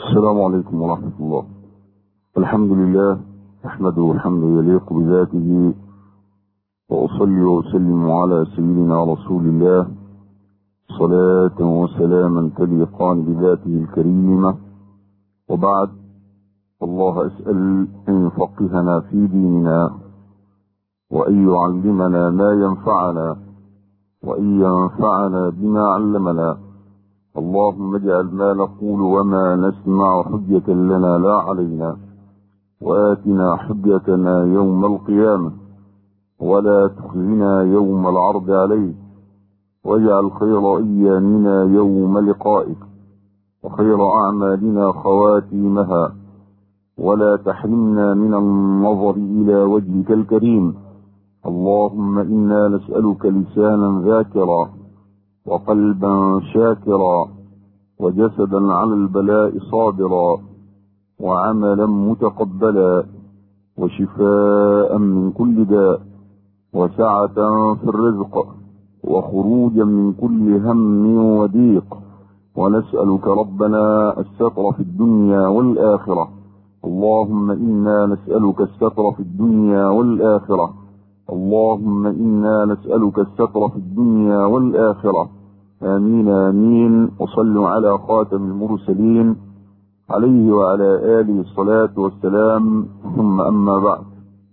السلام عليكم ورحمة الله الحمد لله أحمده الحمد يليق بذاته وأصلي وأسلم على سيدنا رسول الله صلاة وسلاما تليقان بذاته الكريمة وبعد الله أسأل أن يفقهنا في ديننا وأن يعلمنا ما ينفعنا وأن ينفعنا بما علمنا اللهم اجعل ما نقول وما نسمع حجة لنا لا علينا وآتنا حجتنا يوم القيامة ولا تخزنا يوم العرض عليك واجعل خير أيامنا يوم لقائك وخير أعمالنا خواتيمها ولا تحرمنا من النظر إلى وجهك الكريم اللهم إنا نسألك لسانا ذاكرا وقلبا شاكرا وجسدا على البلاء صابرا وعملا متقبلا وشفاء من كل داء وسعة في الرزق وخروجا من كل هم وضيق ونسألك ربنا الستر في الدنيا والآخرة اللهم إنا نسألك الستر في الدنيا والآخرة اللهم إنا نسألك الستر في الدنيا والآخرة آمين آمين وصلوا على خاتم المرسلين عليه وعلى آله الصلاة والسلام ثم أما بعد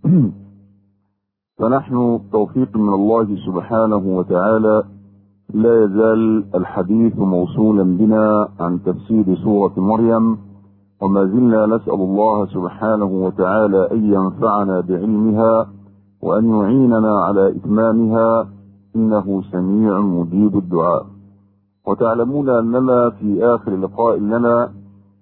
فنحن توفيق من الله سبحانه وتعالى لا يزال الحديث موصولا بنا عن تفسير سورة مريم وما زلنا نسأل الله سبحانه وتعالى أن ينفعنا بعلمها وأن يعيننا على إتمامها إنه سميع مجيب الدعاء وتعلمون أننا في آخر لقاء لنا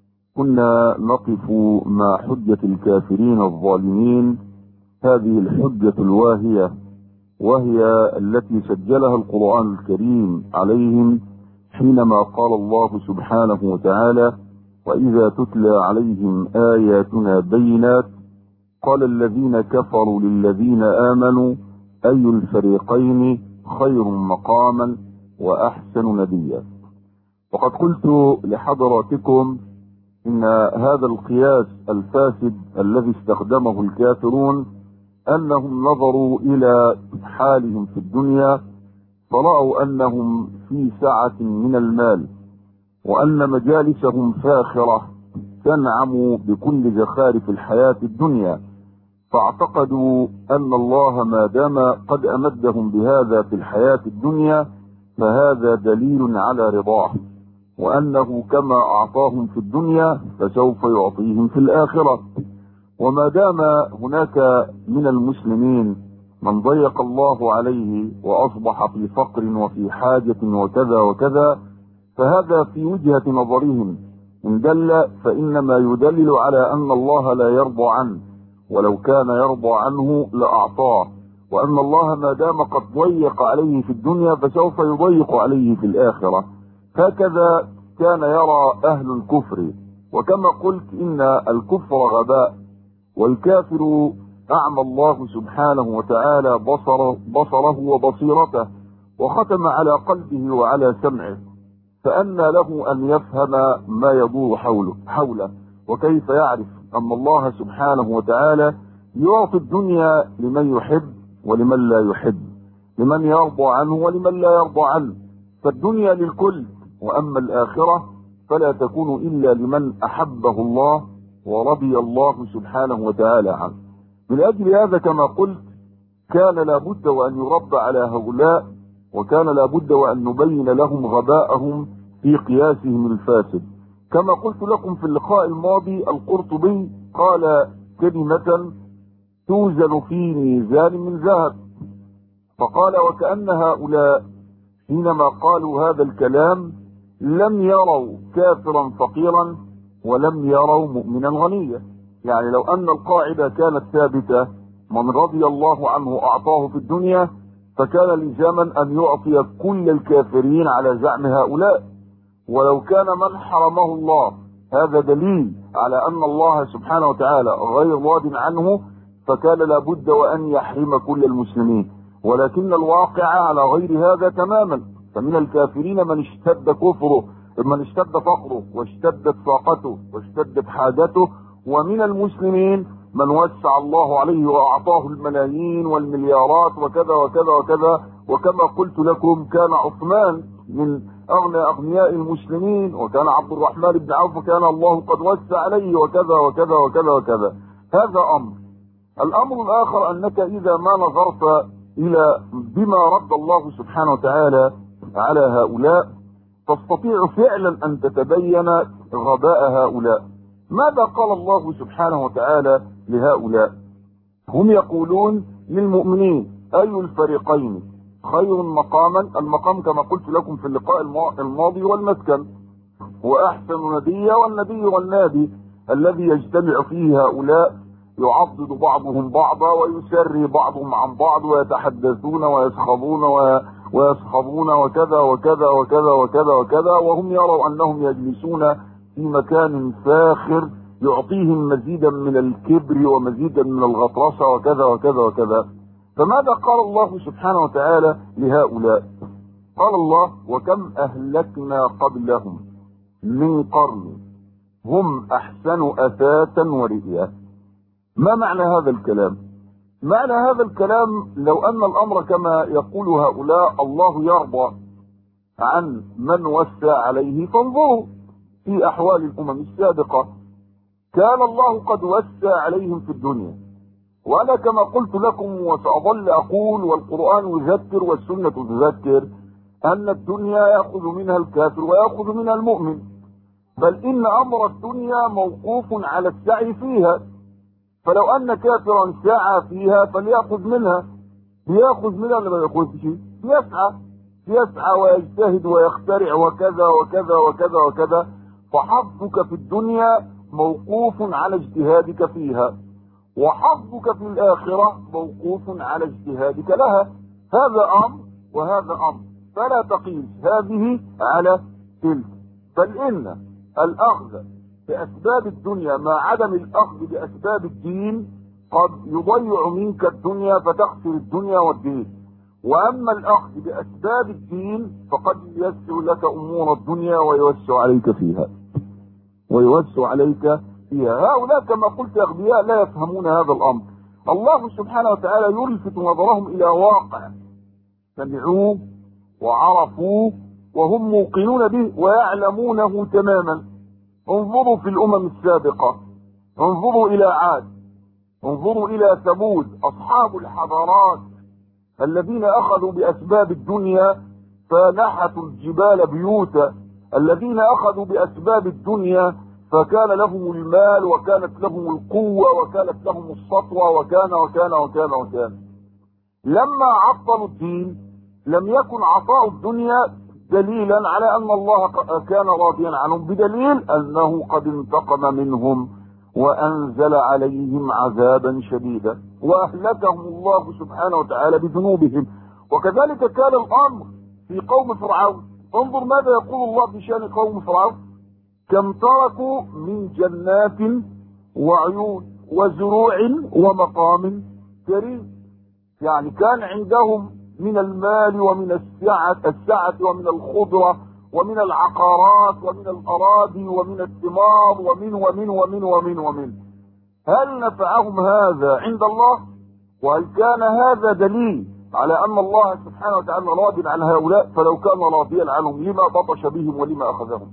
كنا نقف مع حجة الكافرين الظالمين هذه الحجة الواهية وهي التي سجلها القرآن الكريم عليهم حينما قال الله سبحانه وتعالى وإذا تتلى عليهم آياتنا بينات قال الذين كفروا للذين آمنوا أي الفريقين خير مقاما وأحسن نديا وقد قلت لحضراتكم إن هذا القياس الفاسد الذي استخدمه الكافرون أنهم نظروا إلى حالهم في الدنيا فرأوا أنهم في سعة من المال وأن مجالسهم فاخرة تنعم بكل زخارف الحياة الدنيا فاعتقدوا أن الله ما دام قد أمدهم بهذا في الحياة الدنيا فهذا دليل على رضاه وأنه كما أعطاهم في الدنيا فسوف يعطيهم في الآخرة وما دام هناك من المسلمين من ضيق الله عليه وأصبح في فقر وفي حاجة وكذا وكذا فهذا في وجهة نظرهم إن دل فإنما يدلل على أن الله لا يرضى عنه ولو كان يرضى عنه لأعطاه وأن الله ما دام قد ضيق عليه في الدنيا فسوف يضيق عليه في الآخرة هكذا كان يرى أهل الكفر وكما قلت إن الكفر غباء والكافر أعمى الله سبحانه وتعالى بصره, بصره وبصيرته وختم على قلبه وعلى سمعه فأن له أن يفهم ما يدور حوله, حوله وكيف يعرف أن الله سبحانه وتعالى يعطي الدنيا لمن يحب ولمن لا يحب لمن يرضى عنه ولمن لا يرضى عنه فالدنيا للكل وأما الآخرة فلا تكون إلا لمن أحبه الله ورضي الله سبحانه وتعالى عنه من أجل هذا كما قلت كان لابد وأن يرد على هؤلاء وكان لابد وأن نبين لهم غباءهم في قياسهم الفاسد كما قلت لكم في اللقاء الماضي القرطبي قال كلمة توزن في ميزان من ذهب فقال وكأن هؤلاء حينما قالوا هذا الكلام لم يروا كافرا فقيرا ولم يروا مؤمنا غنيا يعني لو أن القاعدة كانت ثابتة من رضي الله عنه أعطاه في الدنيا فكان لزاما أن يعطي كل الكافرين على زعم هؤلاء ولو كان من حرمه الله هذا دليل على أن الله سبحانه وتعالى غير راض عنه فكان لابد وأن يحرم كل المسلمين ولكن الواقع على غير هذا تماما فمن الكافرين من اشتد كفره من اشتد فقره واشتدت فاقته واشتدت حاجته ومن المسلمين من وسع الله عليه واعطاه الملايين والمليارات وكذا وكذا وكذا وكما قلت لكم كان عثمان من اغنى اغنياء المسلمين وكان عبد الرحمن بن عوف كان الله قد وسع عليه وكذا وكذا وكذا وكذا هذا امر الامر الاخر انك اذا ما نظرت الى بما رد الله سبحانه وتعالى على هؤلاء تستطيع فعلا ان تتبين غباء هؤلاء ماذا قال الله سبحانه وتعالى لهؤلاء هم يقولون للمؤمنين اي الفريقين خير مقاما المقام كما قلت لكم في اللقاء الماضي والمسكن واحسن نديا والنبي والنادي الذي يجتمع فيه هؤلاء يعضد بعضهم بعضا ويسري بعضهم عن بعض ويتحدثون ويسخبون ويسخبون وكذا وكذا وكذا وكذا وكذا وهم يروا انهم يجلسون في مكان فاخر يعطيهم مزيدا من الكبر ومزيدا من الغطرسه وكذا وكذا وكذا فماذا قال الله سبحانه وتعالى لهؤلاء قال الله وكم اهلكنا قبلهم من قرن هم احسن اثاثا ورئيا ما معنى هذا الكلام معنى هذا الكلام لو ان الامر كما يقول هؤلاء الله يرضى عن من وسع عليه فانظروا في احوال الامم السابقه كان الله قد وسع عليهم في الدنيا وانا كما قلت لكم وساظل اقول والقران يذكر والسنه تذكر ان الدنيا ياخذ منها الكافر وياخذ منها المؤمن بل ان امر الدنيا موقوف على السعي فيها فلو ان كافرا سعى فيها فليأخذ منها بياخذ منها ولا ما ياخذش يسعى يسعى ويجتهد ويخترع وكذا وكذا وكذا وكذا فحظك في الدنيا موقوف على اجتهادك فيها وحظك في الآخرة موقوف على اجتهادك لها هذا أمر وهذا أمر فلا تقيس هذه على تلك بل إن الأخذ بأسباب الدنيا مع عدم الأخذ بأسباب الدين قد يضيع منك الدنيا فتخسر الدنيا والدين وأما الأخذ بأسباب الدين فقد ييسر لك أمور الدنيا ويوسع عليك فيها ويوسع عليك فيها هؤلاء كما قلت أغبياء لا يفهمون هذا الأمر الله سبحانه وتعالى يلفت نظرهم إلى واقع سمعوه وعرفوه وهم موقنون به ويعلمونه تماما انظروا في الأمم السابقة انظروا إلى عاد انظروا إلى ثمود أصحاب الحضارات الذين أخذوا بأسباب الدنيا فنحتوا الجبال بيوتا الذين أخذوا بأسباب الدنيا فكان لهم المال وكانت لهم القوة وكانت لهم السطوة وكان وكان وكان وكان لما عطلوا الدين لم يكن عطاء الدنيا دليلا على ان الله كان راضيا عنهم بدليل انه قد انتقم منهم وانزل عليهم عذابا شديدا واهلكهم الله سبحانه وتعالى بذنوبهم وكذلك كان الامر في قوم فرعون انظر ماذا يقول الله بشان قوم فرعون كم تركوا من جنات وعيون وزروع ومقام كريم يعني كان عندهم من المال ومن السعة السعة ومن الخضرة ومن العقارات ومن الأراضي ومن الثمار ومن ومن ومن ومن ومن هل نفعهم هذا عند الله وهل كان هذا دليل على أن الله سبحانه وتعالى راض عن هؤلاء فلو كان راضيا عنهم لما بطش بهم ولما أخذهم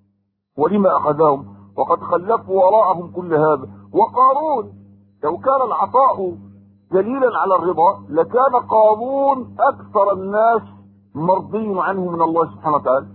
ولما أخذهم وقد خلفوا وراءهم كل هذا وقارون لو كان العطاء دليلا على الرضا لكان قارون أكثر الناس مرضي عنه من الله سبحانه وتعالى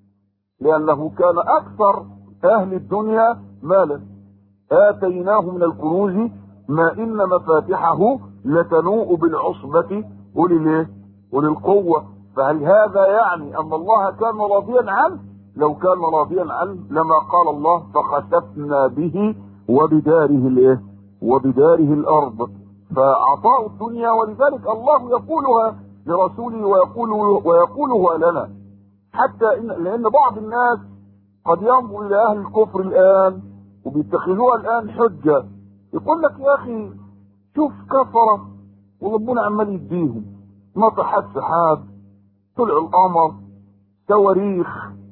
لأنه كان أكثر أهل الدنيا مالا آتيناه من الكنوز ما إن مفاتحه لتنوء بالعصبة أولي أولي القوة فهل هذا يعني أن الله كان راضيا عنه لو كان راضيا عنه لما قال الله فخسفنا به وبداره الايه وبداره الارض فعطاء الدنيا ولذلك الله يقولها لرسوله ويقول ويقولها لنا حتى إن لان بعض الناس قد ينظر الى اهل الكفر الان وبيتخذوها الان حجه يقول لك يا اخي شوف كفره وربنا عمال يديهم نطحت سحاب طلعوا القمر تواريخ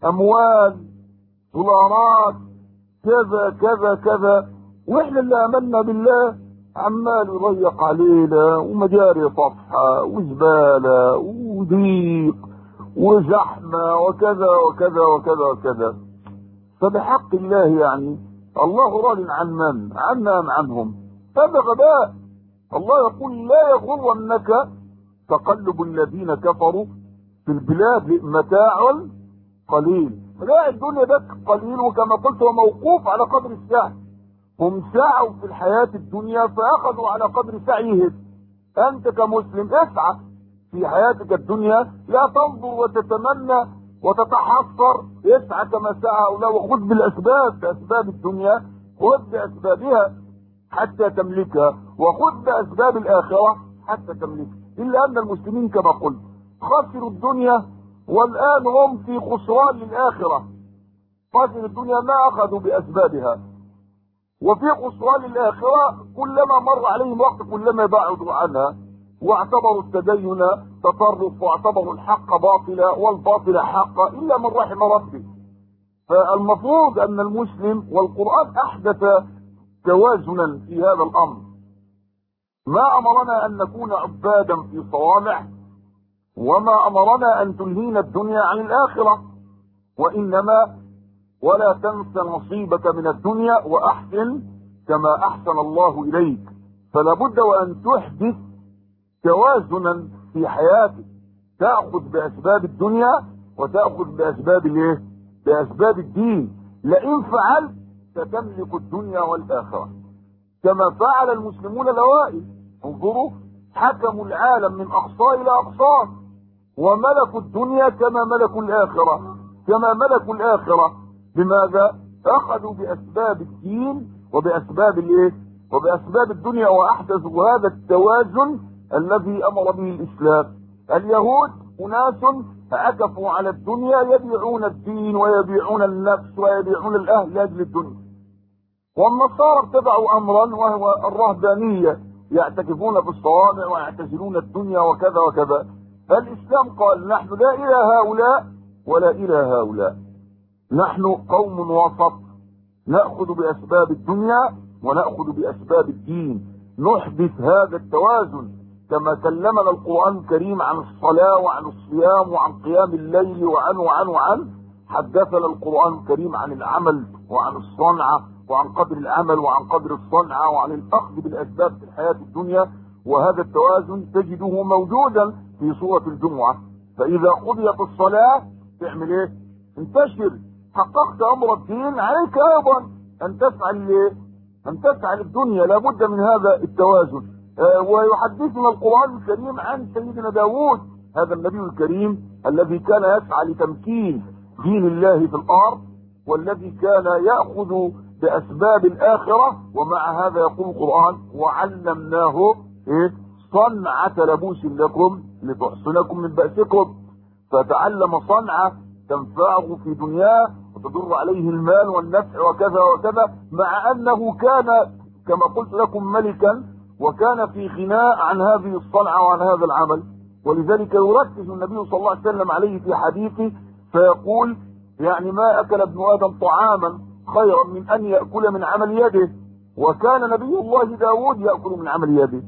اموال دولارات كذا كذا كذا واحنا اللي امنا بالله عمال يضيق علينا ومجاري صفحة وزبالة وضيق وزحمة وكذا وكذا وكذا وكذا فبحق الله يعني الله راض عن من عنا ام عنهم هذا غباء الله يقول لا يغرنك تقلب الذين كفروا في البلاد متاع قليل لا الدنيا ده قليل وكما قلت هو موقوف على قدر السعي هم سعوا في الحياة الدنيا فأخذوا على قدر سعيهم أنت كمسلم اسعى في حياتك الدنيا لا تنظر وتتمنى وتتحسر اسعى كما سعى هؤلاء وخذ بالأسباب بأسباب الدنيا خذ بأسبابها حتى تملكها وخذ بأسباب الآخرة حتى تملكها إلا أن المسلمين كما قلت خسروا الدنيا والآن هم في خسران للآخرة خسروا الدنيا ما أخذوا بأسبابها وفي خسران الآخرة كلما مر عليهم وقت كلما بعدوا عنها واعتبروا التدين تطرف واعتبروا الحق باطلا والباطل حقا إلا من رحم ربي فالمفروض أن المسلم والقرآن أحدث توازنا في هذا الأمر ما أمرنا أن نكون عبادا في صوامع وما أمرنا أن تلهينا الدنيا عن الآخرة وإنما ولا تنس نصيبك من الدنيا وأحسن كما أحسن الله إليك فلا بد وأن تحدث توازنا في حياتك تأخذ بأسباب الدنيا وتأخذ بأسباب الايه؟ بأسباب الدين لئن فعلت ستملك الدنيا والآخرة كما فعل المسلمون الأوائل انظروا حكموا العالم من أقصى إلى أقصى وملكوا الدنيا كما ملكوا الآخرة كما ملكوا الآخرة بماذا؟ أخذوا بأسباب الدين وبأسباب الإيه؟ وبأسباب الدنيا وأحدثوا هذا التوازن الذي أمر به الإسلام اليهود أناس عكفوا على الدنيا يبيعون الدين ويبيعون النفس ويبيعون الأهل لأجل الدنيا والنصارى اتبعوا أمرا وهو الرهبانية يعتكفون في الصوامع ويعتزلون الدنيا وكذا وكذا فالإسلام قال نحن لا إلى هؤلاء ولا إلى هؤلاء نحن قوم وسط نأخذ بأسباب الدنيا ونأخذ بأسباب الدين نحدث هذا التوازن كما كلمنا القرآن الكريم عن الصلاة وعن الصيام وعن قيام الليل وعن وعن وعن حدثنا القرآن الكريم عن العمل وعن الصنعة وعن قدر العمل وعن قدر الصنعة وعن الأخذ بالأسباب في الحياة الدنيا وهذا التوازن تجده موجودا في سورة الجمعة فإذا قضيت الصلاة تعمل إيه؟ انتشر حققت أمر الدين عليك أيضا أن تسعى لإيه؟ أن تسعى للدنيا لابد من هذا التوازن آه ويحدثنا القرآن الكريم عن سيدنا داود هذا النبي الكريم الذي كان يسعى لتمكين دين الله في الأرض والذي كان يأخذ بأسباب الآخرة ومع هذا يقول القرآن وعلمناه إيه؟ صنعة لبوس لكم لتحصنكم من بأسكم فتعلم صنعة تنفعه في دنياه وتضر عليه المال والنفع وكذا وكذا مع أنه كان كما قلت لكم ملكا وكان في غناء عن هذه الصنعة وعن هذا العمل ولذلك يركز النبي صلى الله عليه وسلم عليه في حديثه فيقول يعني ما أكل ابن آدم طعاما خيرا من أن يأكل من عمل يده وكان نبي الله داود يأكل من عمل يده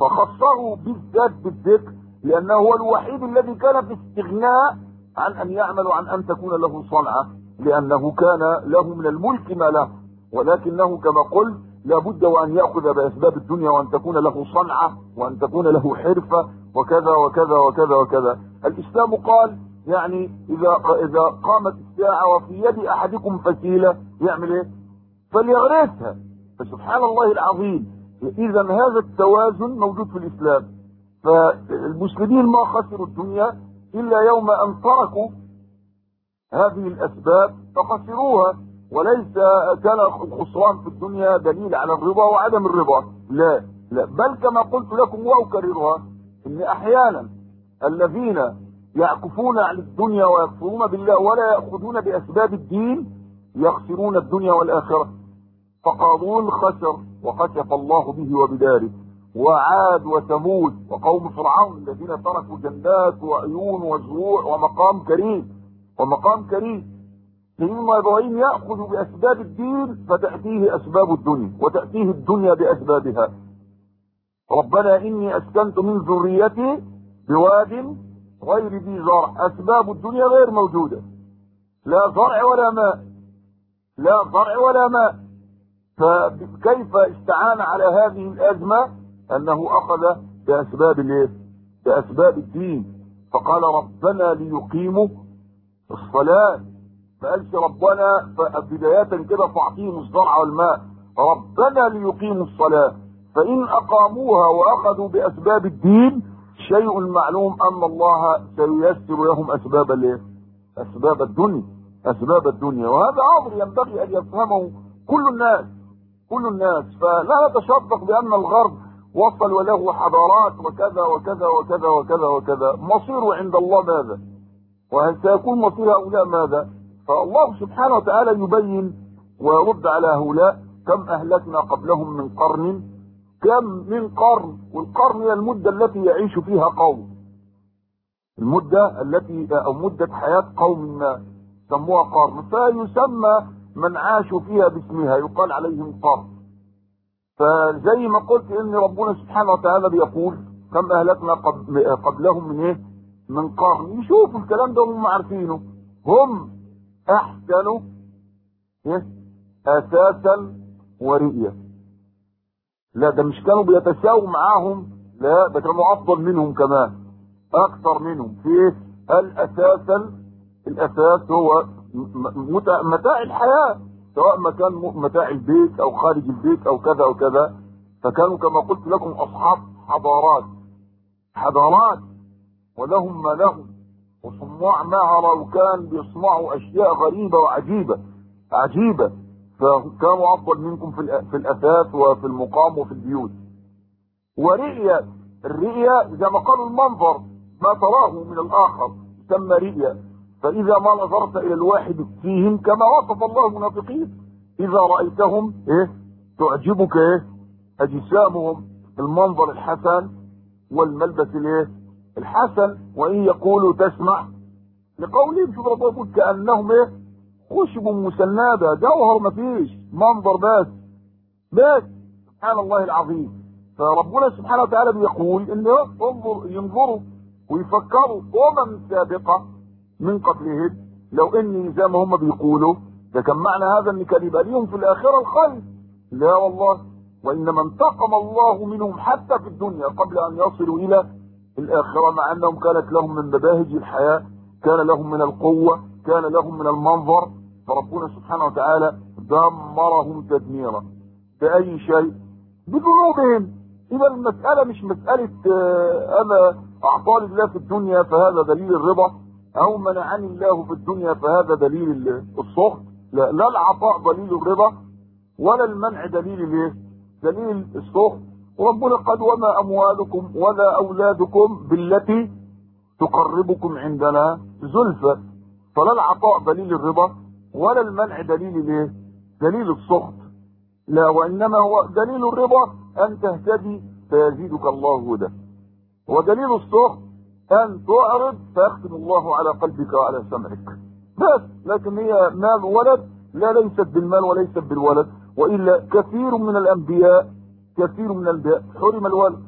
فخصه بالذات بالذكر لأنه هو الوحيد الذي كان في استغناء عن أن يعمل وعن أن تكون له صنعة لأنه كان له من الملك ما له ولكنه كما قلت لابد وأن يأخذ بأسباب الدنيا وأن تكون له صنعة وأن تكون له حرفة وكذا وكذا وكذا وكذا الإسلام قال يعني إذا إذا قامت الساعة وفي يد أحدكم فسيلة يعمل إيه؟ فليغرسها فسبحان الله العظيم إذا هذا التوازن موجود في الإسلام فالمسلمين ما خسروا الدنيا إلا يوم أن تركوا هذه الأسباب فخسروها وليس كان الخسران في الدنيا دليل على الرضا وعدم الرضا لا لا بل كما قلت لكم وأكررها إن أحيانا الذين يعكفون عن الدنيا ويكفرون بالله ولا يأخذون بأسباب الدين يخسرون الدنيا والآخرة فقارون خسر وخسف الله به وبداره وعاد وثمود وقوم فرعون الذين تركوا جنات وعيون وزروع ومقام كريم ومقام كريم سيدنا ابراهيم ياخذ باسباب الدين فتاتيه اسباب الدنيا وتاتيه الدنيا باسبابها ربنا اني اسكنت من ذريتي بواد غير ذي زرع اسباب الدنيا غير موجوده لا زرع ولا ماء لا زرع ولا ماء فكيف استعان على هذه الازمه انه اخذ باسباب الايه باسباب الدين فقال ربنا ليقيموا الصلاه فقالش ربنا بداية كده فاعطيهم الزرع والماء ربنا ليقيموا الصلاة فإن أقاموها وأخذوا بأسباب الدين شيء معلوم أن الله سييسر لهم أسباب الايه؟ أسباب الدنيا أسباب الدنيا وهذا أمر ينبغي أن يفهمه كل الناس كل الناس فلا نتشبق بأن الغرب وصل وله حضارات وكذا وكذا وكذا وكذا وكذا مصيره عند الله ماذا وهل سيكون مصير هؤلاء ماذا فالله سبحانه وتعالى يبين ويرد على هؤلاء كم أهلكنا قبلهم من قرن كم من قرن والقرن هي المدة التي يعيش فيها قوم المدة التي أو مدة حياة قوم ما سموها قرن فيسمى من عاشوا فيها باسمها يقال عليهم قرن فزي ما قلت ان ربنا سبحانه وتعالى بيقول كم اهلكنا قبلهم من ايه من قرن يشوفوا الكلام ده هم عارفينه هم احسن ايه اساسا ورئيا لا ده مش كانوا بيتساووا معاهم لا ده كانوا افضل منهم كمان اكثر منهم في ايه قال اساسا الاساس هو متاع الحياه سواء ما كان متاع البيت او خارج البيت او كذا او كذا فكانوا كما قلت لكم اصحاب حضارات حضارات ولهم ما لهم وصناع مهرة وكان بيصنعوا اشياء غريبة وعجيبة عجيبة فكانوا افضل منكم في في الاثاث وفي المقام وفي البيوت ورئية الرئية زي ما قالوا المنظر ما تراه من الاخر يسمى رئية فاذا ما نظرت الى الواحد فيهم كما وصف الله المنافقين اذا رايتهم ايه تعجبك ايه اجسامهم المنظر الحسن والملبس الايه الحسن وان يقولوا تسمع لقولهم شوف ربنا يقول كانهم ايه خشب مسنده جوهر مفيش منظر بس بس سبحان الله العظيم فربنا سبحانه وتعالى بيقول انه انظر ينظروا ويفكروا امم سابقه من قبلهم لو اني زي ما هم بيقولوا ده كان معنى هذا ان كان يبقى ليهم في الاخره الخير لا والله وانما انتقم الله منهم حتى في الدنيا قبل ان يصلوا الى الاخره مع انهم كانت لهم من مباهج الحياه كان لهم من القوه كان لهم من المنظر فربنا سبحانه وتعالى دمرهم تدميرا باي شيء بذنوبهم اذا المساله مش مساله انا اعطاني الله في الدنيا فهذا دليل الرضا او منعني الله في الدنيا فهذا دليل السخط لا, لا العطاء دليل الرضا ولا المنع دليل الايه دليل السخط وربنا قال وما اموالكم ولا اولادكم بالتي تقربكم عندنا زلفى فلا العطاء دليل الرضا ولا المنع دليل الايه دليل السخط لا وانما هو دليل الرضا ان تهتدي فيزيدك الله هدى ودليل السخط ان تعرض فيختم الله على قلبك وعلى سمعك بس لكن هي مال ولد لا ليست بالمال وليست بالولد والا كثير من الانبياء كثير من الانبياء حرم الولد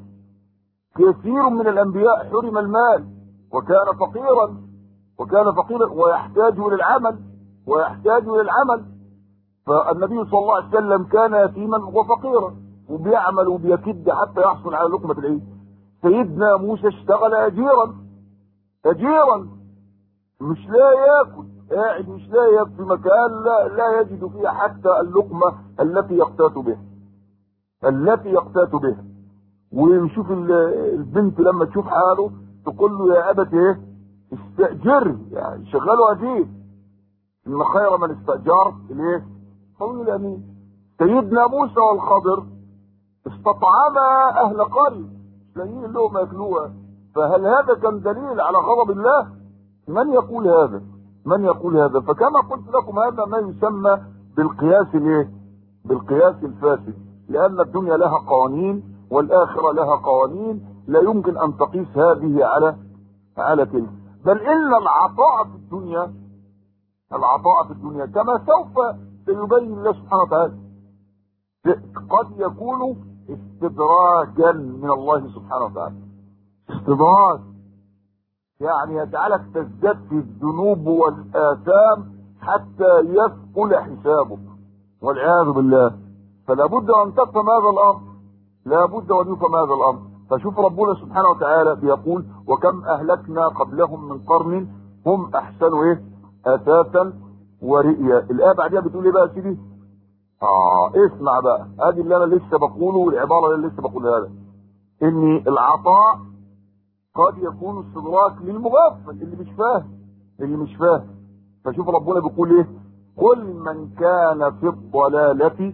كثير من الانبياء حرم المال وكان فقيرا وكان فقيرا ويحتاج الى العمل ويحتاج الى العمل فالنبي صلى الله عليه وسلم كان يتيما وفقيرا وبيعمل وبيكد حتى يحصل على لقمه العيش سيدنا موسى اشتغل اجيرا اجيرا مش لا ياكل قاعد مش لا ياكل في مكان لا, لا يجد فيها حتى اللقمه التي يقتات بها التي يقتات بها ويشوف البنت لما تشوف حاله تقول له يا ابت ايه استاجر يعني شغله اجير ان خير من استاجرت الايه قول الامين سيدنا موسى والخضر استطعما اهل قريه لاقيين لهم ياكلوها فهل هذا كان دليل على غضب الله من يقول هذا من يقول هذا فكما قلت لكم هذا ما يسمى بالقياس الايه بالقياس الفاسد لان الدنيا لها قوانين والاخره لها قوانين لا يمكن ان تقيس هذه على على تلك بل ان العطاء في الدنيا العطاء في الدنيا كما سوف سيبين الله سبحانه وتعالى قد يكون استدراجا من الله سبحانه وتعالى استدراج يعني يجعلك تزداد في الذنوب والآثام حتى يثقل حسابك والعياذ بالله فلا بد ان تفهم هذا الامر لا بد ان يفهم هذا الامر فشوف ربنا سبحانه وتعالى بيقول وكم اهلكنا قبلهم من قرن هم احسن ايه اثاثا ورئيا الايه بعدها بتقول ايه بقى يا سيدي اه اسمع بقى هذه اللي انا لسه بقوله والعباره اللي لسه بقولها لك ان العطاء قد يكون استدراك للمغفل اللي مش فاهم اللي مش فاهم فشوف ربنا بيقول ايه كل من كان في الضلالة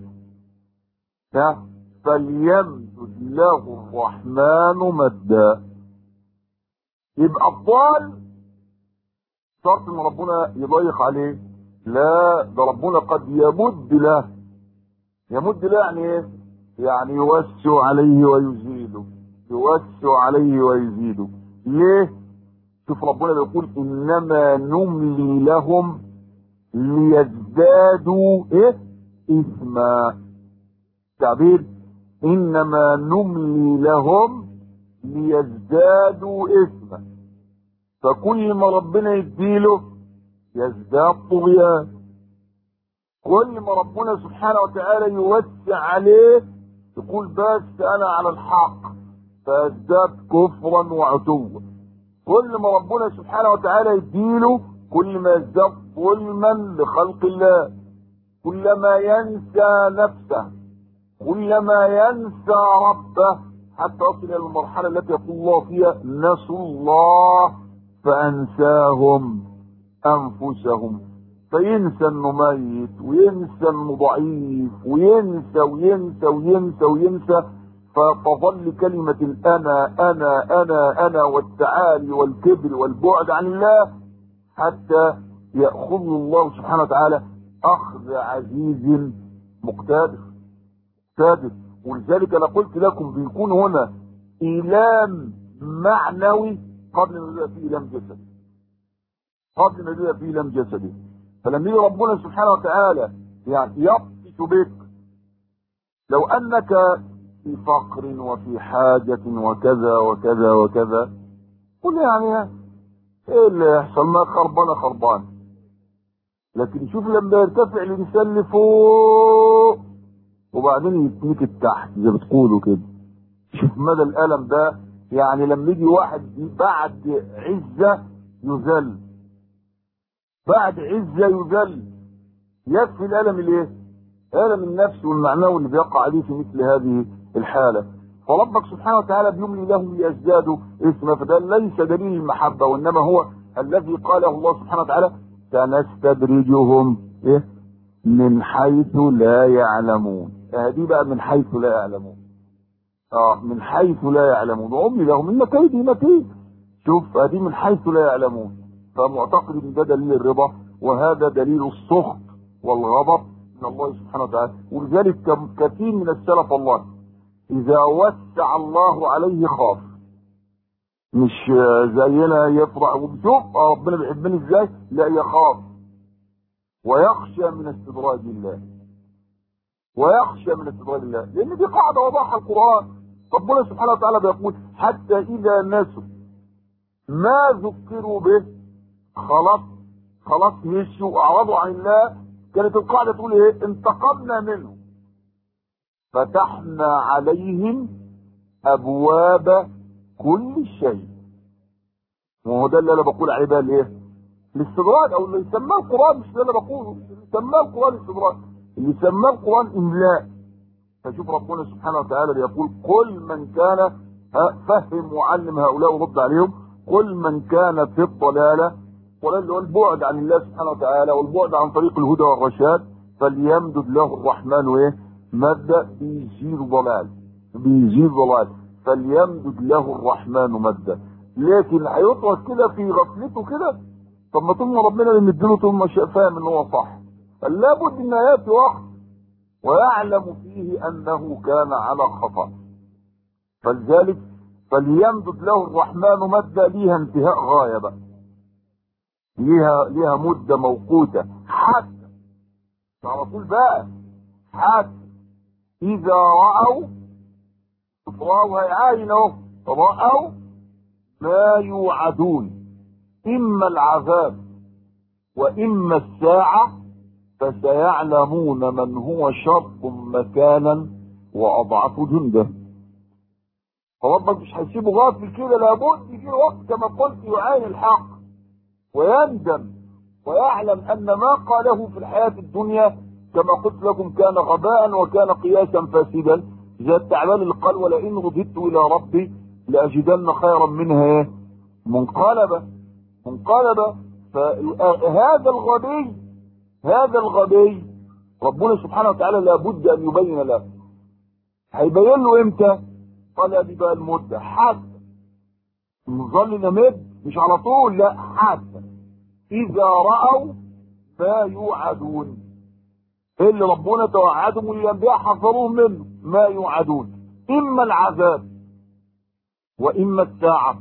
فليمدد له الرحمن مدا يبقى الضال شرط ان ربنا يضيق عليه لا ده ربنا قد يمد له يمد له يعني ايه يعني يوسع عليه ويزيده يوسع عليه ويزيده ليه شوف ربنا بيقول انما نملي لهم ليزدادوا ايه اثما تعبير انما نملي لهم ليزدادوا اثما فكل ما ربنا يديله يزداد طغيان كل ما ربنا سبحانه وتعالى يوسع عليه يقول بس انا على الحق فيزداد كفرا وعتوا كل ما ربنا سبحانه وتعالى يديله كل ما يزداد ظلما لخلق الله كلما ينسى نفسه كلما ينسى ربه حتى يصل الى المرحله التي يقول الله فيها نسوا الله فانساهم انفسهم فينسى انه ميت وينسى انه ضعيف وينسى وينسى وينسى وينسى فتظل كلمة الأنا أنا أنا أنا والتعالي والكبر والبعد عن الله حتى يأخذ الله سبحانه وتعالى أخذ عزيز مقتدر سادس ولذلك أنا قلت لكم بيكون هنا إيلام معنوي قبل ما يبقى فيه إيلام جسدي قبل ما يبقى فيه إيلام جسدي فلما يجي ربنا سبحانه وتعالى يعني يبطش بك لو أنك في فقر وفي حاجة وكذا وكذا وكذا قل يعني ايه اللي يحصل ما خربانة خربان لكن شوف لما يرتفع الانسان لفوق وبعدين يتنكت تحت زي ما بتقولوا كده شوف مدى الالم ده يعني لما يجي واحد بعد عزة يذل بعد عزة يذل يكفي الالم الايه الم النفس والمعنوي اللي بيقع عليه في مثل هذه الحالة فربك سبحانه وتعالى بيملي لهم ليزدادوا اسما فده ليس دليل المحبة وانما هو الذي قاله الله سبحانه وتعالى سنستدرجهم ايه من حيث لا يعلمون هذه بقى من حيث لا يعلمون اه من حيث لا يعلمون واملي لهم ان كيدي متين شوف هذه من حيث لا يعلمون فمعتقد ان ده دليل الرضا وهذا دليل السخط والغضب من الله سبحانه وتعالى ولذلك كثير من السلف الله اذا وسع الله عليه خاف مش زينا يفرح وبشوف ربنا بيحبني ازاي لا يخاف ويخشى من استدراج الله ويخشى من استدراج الله لان دي قاعده وضعها القران ربنا سبحانه وتعالى بيقول حتى اذا نسوا ما ذكروا به خلاص خلاص مشوا واعرضوا عن الله كانت القاعده تقول ايه انتقمنا منهم فتحنا عليهم ابواب كل شيء وهو ده اللي انا بقول عليه بقى الايه الاستدراج او اللي يسماه القران مش اللي انا بقوله اللي يسماه القران استدراج اللي يسماه القران املاء فشوف ربنا سبحانه وتعالى بيقول كل من كان فهم وعلم هؤلاء ورد عليهم كل من كان في الضلاله والضلال هو البعد عن الله سبحانه وتعالى والبعد عن طريق الهدى والرشاد فليمدد له الرحمن ايه مد بيزيد ضلال بيزيد ضلال فليمدد له الرحمن مدا لكن هيطرد كده في غفلته كده طب ما طول ما ربنا يمدله طول ما فاهم ان هو صح لابد ان ياتي وقت ويعلم فيه انه كان على خطا فلذلك فليمدد له الرحمن مدا ليها انتهاء غايه بقى ليها ليها مدة موقوتة حتى على طول بقى حتى إذا رأوا رأوا هيعاين اهو رأوا ما يوعدون إما العذاب وإما الساعة فسيعلمون من هو شر مكانا وأضعف جندا فربك مش هيسيبه غافل كده لابد يجي وقت كما قلت يعاين الحق ويندم ويعلم أن ما قاله في الحياة الدنيا كما قلت لكم كان غباء وكان قياسا فاسدا زي التعبان اللي قال ولئن رددت إلى ربي لأجدن خيرا منها منقلبة منقلبة فهذا الغبي هذا الغبي ربنا سبحانه وتعالى لابد أن يبين له هيبين له امتى قال دي بقى المدة حتى نظل نمد مش على طول لا حتى إذا رأوا ما يوعدون اللي ربنا توعدهم والأنبياء حذروهم منه ما يوعدون إما العذاب وإما الساعة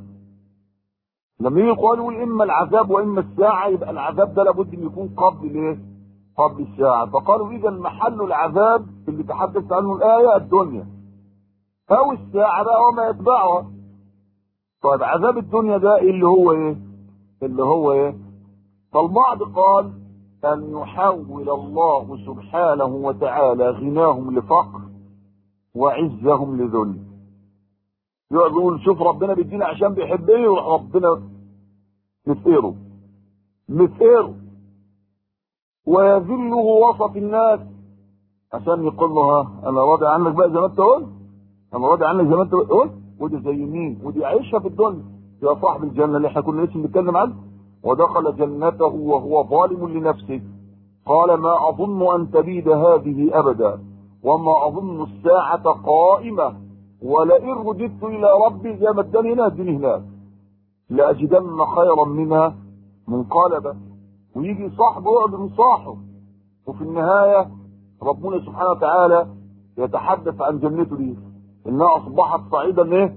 لما يجي يقول إما العذاب وإما الساعة يبقى العذاب ده لابد أن يكون قبل الإيه؟ قبل الساعة فقالوا إذا محل العذاب اللي تحدث عنه الآية الدنيا أو الساعة بقى وما يتبعها طيب عذاب الدنيا ده اللي هو إيه؟ اللي هو إيه؟ فالبعض قال أن يحول الله سبحانه وتعالى غناهم لفقر وعزهم لذل يقعد يقول شوف ربنا بيدينا عشان بيحبني يروح ربنا مفقره مفقره ويذله وسط الناس عشان يقول له ها انا راضي عنك بقى زي ما انت قلت انا راضي عنك زي ما انت قلت ودي زي مين ودي عيشها في الدنيا يا صاحب الجنه اللي احنا كنا لسه بنتكلم عنه ودخل جنته وهو ظالم لنفسه قال ما اظن ان تبيد هذه ابدا وما اظن الساعه قائمه ولئن رددت الى ربي زي ما اداني هنا اديني هناك لاجدن خيرا منها منقلبا ويجي صاحبه يقعد ينصاحه وفي النهايه ربنا سبحانه وتعالى يتحدث عن جنته دي انها اصبحت صعيدا ايه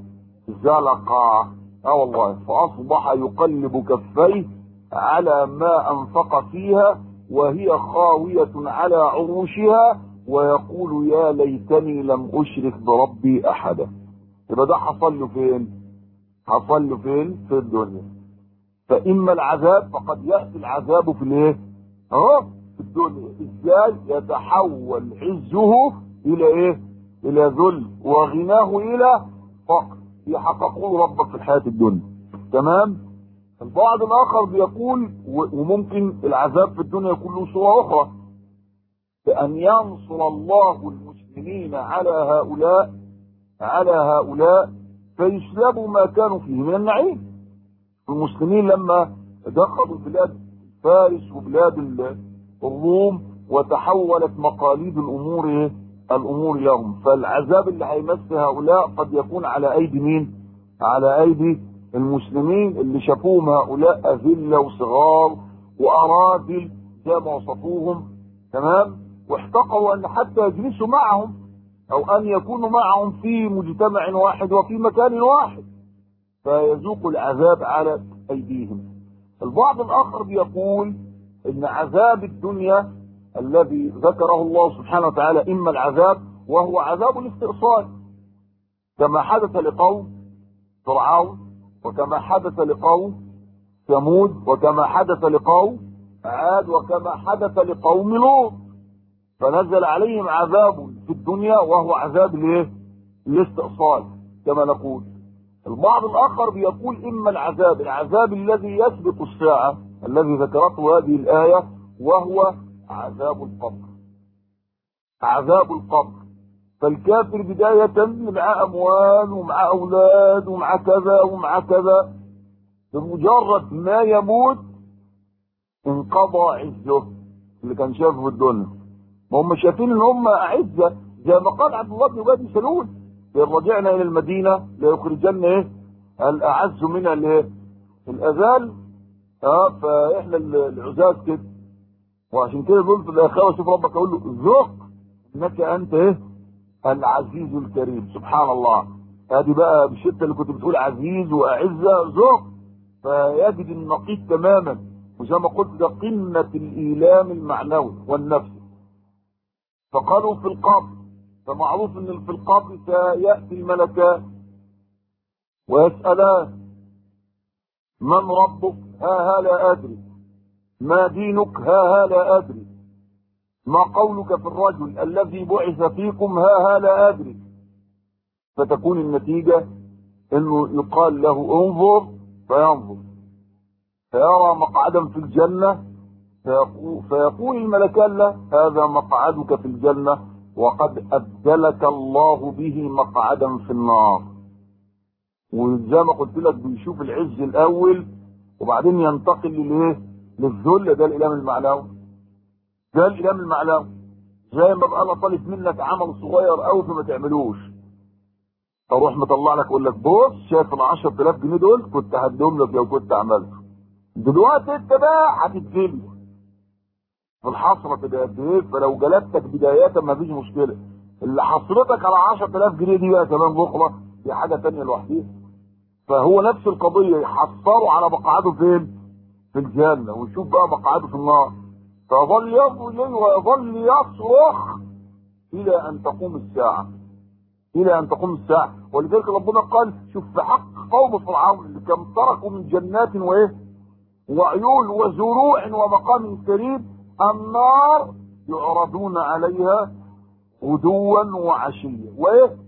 زلقا اه والله فاصبح يقلب كفيه على ما انفق فيها وهي خاويه على عروشها ويقول يا ليتني لم اشرك بربي احدا يبقى ده حصل له فين حصل له فين في الدنيا فاما العذاب فقد ياتي العذاب في الايه اهو في الدنيا ازاي يتحول عزه الى ايه الى ذل وغناه الى فقر يحققون ربك في الحياه الدنيا تمام البعض الاخر بيقول وممكن العذاب في الدنيا يكون له صوره اخرى بأن ينصر الله المسلمين على هؤلاء على هؤلاء فيسلبوا ما كانوا فيه من النعيم المسلمين لما دخلوا بلاد فارس وبلاد الروم وتحولت مقاليد الأمور الأمور لهم فالعذاب اللي هيمس هؤلاء قد يكون على أيدي مين على أيدي المسلمين اللي شافوهم هؤلاء أذلة وصغار وأراذل زي ما وصفوهم تمام واحتقروا ان حتى يجلسوا معهم او ان يكونوا معهم في مجتمع واحد وفي مكان واحد فيذوقوا العذاب على ايديهم البعض الاخر بيقول ان عذاب الدنيا الذي ذكره الله سبحانه وتعالى اما العذاب وهو عذاب الاستئصال كما حدث لقوم فرعون وكما حدث لقوم ثمود وكما حدث لقوم عاد وكما حدث لقوم لوط فنزل عليهم عذاب في الدنيا وهو عذاب الايه؟ الاستئصال كما نقول. البعض الاخر بيقول اما العذاب، العذاب الذي يسبق الساعه الذي ذكرته هذه الايه وهو عذاب القبر. عذاب القبر. فالكافر بداية معاه أموال ومعاه أولاد ومعاه كذا ومعاه كذا بمجرد ما يموت انقضى عزه اللي كان شافه في الدنيا ما هم شايفين ان هم اعزه زي ما قال عبد الله بن ابي سلول ان رجعنا الى المدينه ليخرجن ايه الاعز منها الايه الاذل اه فاحنا العزاز كده وعشان كده بيقول في الاخره شوف ربك يقول له ذق انك انت ايه العزيز الكريم سبحان الله ادي بقى بالشده اللي كنت بتقول عزيز واعزه ذق فيجد النقيض تماما وزي ما قلت ده قمة الإيلام المعنوي والنفسي فقالوا في القبر فمعروف ان في القبر سيأتي الملكان ويسألان من ربك ها ها لا أدري ما دينك ها ها لا أدري ما قولك في الرجل الذي بعث فيكم ها ها لا أدري فتكون النتيجة انه يقال له انظر فينظر فيرى مقعدا في الجنة فيقول الملكان له هذا مقعدك في الجنة وقد أبدلك الله به مقعدا في النار وزي ما قلت لك بيشوف العز الأول وبعدين ينتقل للايه؟ للذل ده الإلام المعنوي ده الإلام المعنوي زي ما بقى انا طالب منك عمل صغير قوي فما تعملوش اروح مطلع لك اقول لك بص شايف ال 10000 جنيه دول كنت هديهم لك لو كنت عملته دلوقتي انت بقى هتتجلي في الحصرة تبقى قد ايه فلو جلدتك بداية ما فيش مشكلة اللي حصرتك على 10000 جنيه دي بقى كمان بكرة دي حاجة تانية لوحديها فهو نفس القضية يحصروا على مقعده فين؟ في الجنة ويشوف بقى مقعده في النار فيظل ينظر اليه ويظل يصرخ إلى أن تقوم الساعة إلى أن تقوم الساعة ولذلك ربنا قال شوف في حق قوم فرعون اللي كم تركوا من جنات وإيه؟ وعيون وزروع ومقام كريم النار يعرضون عليها غدوا وعشيا وايه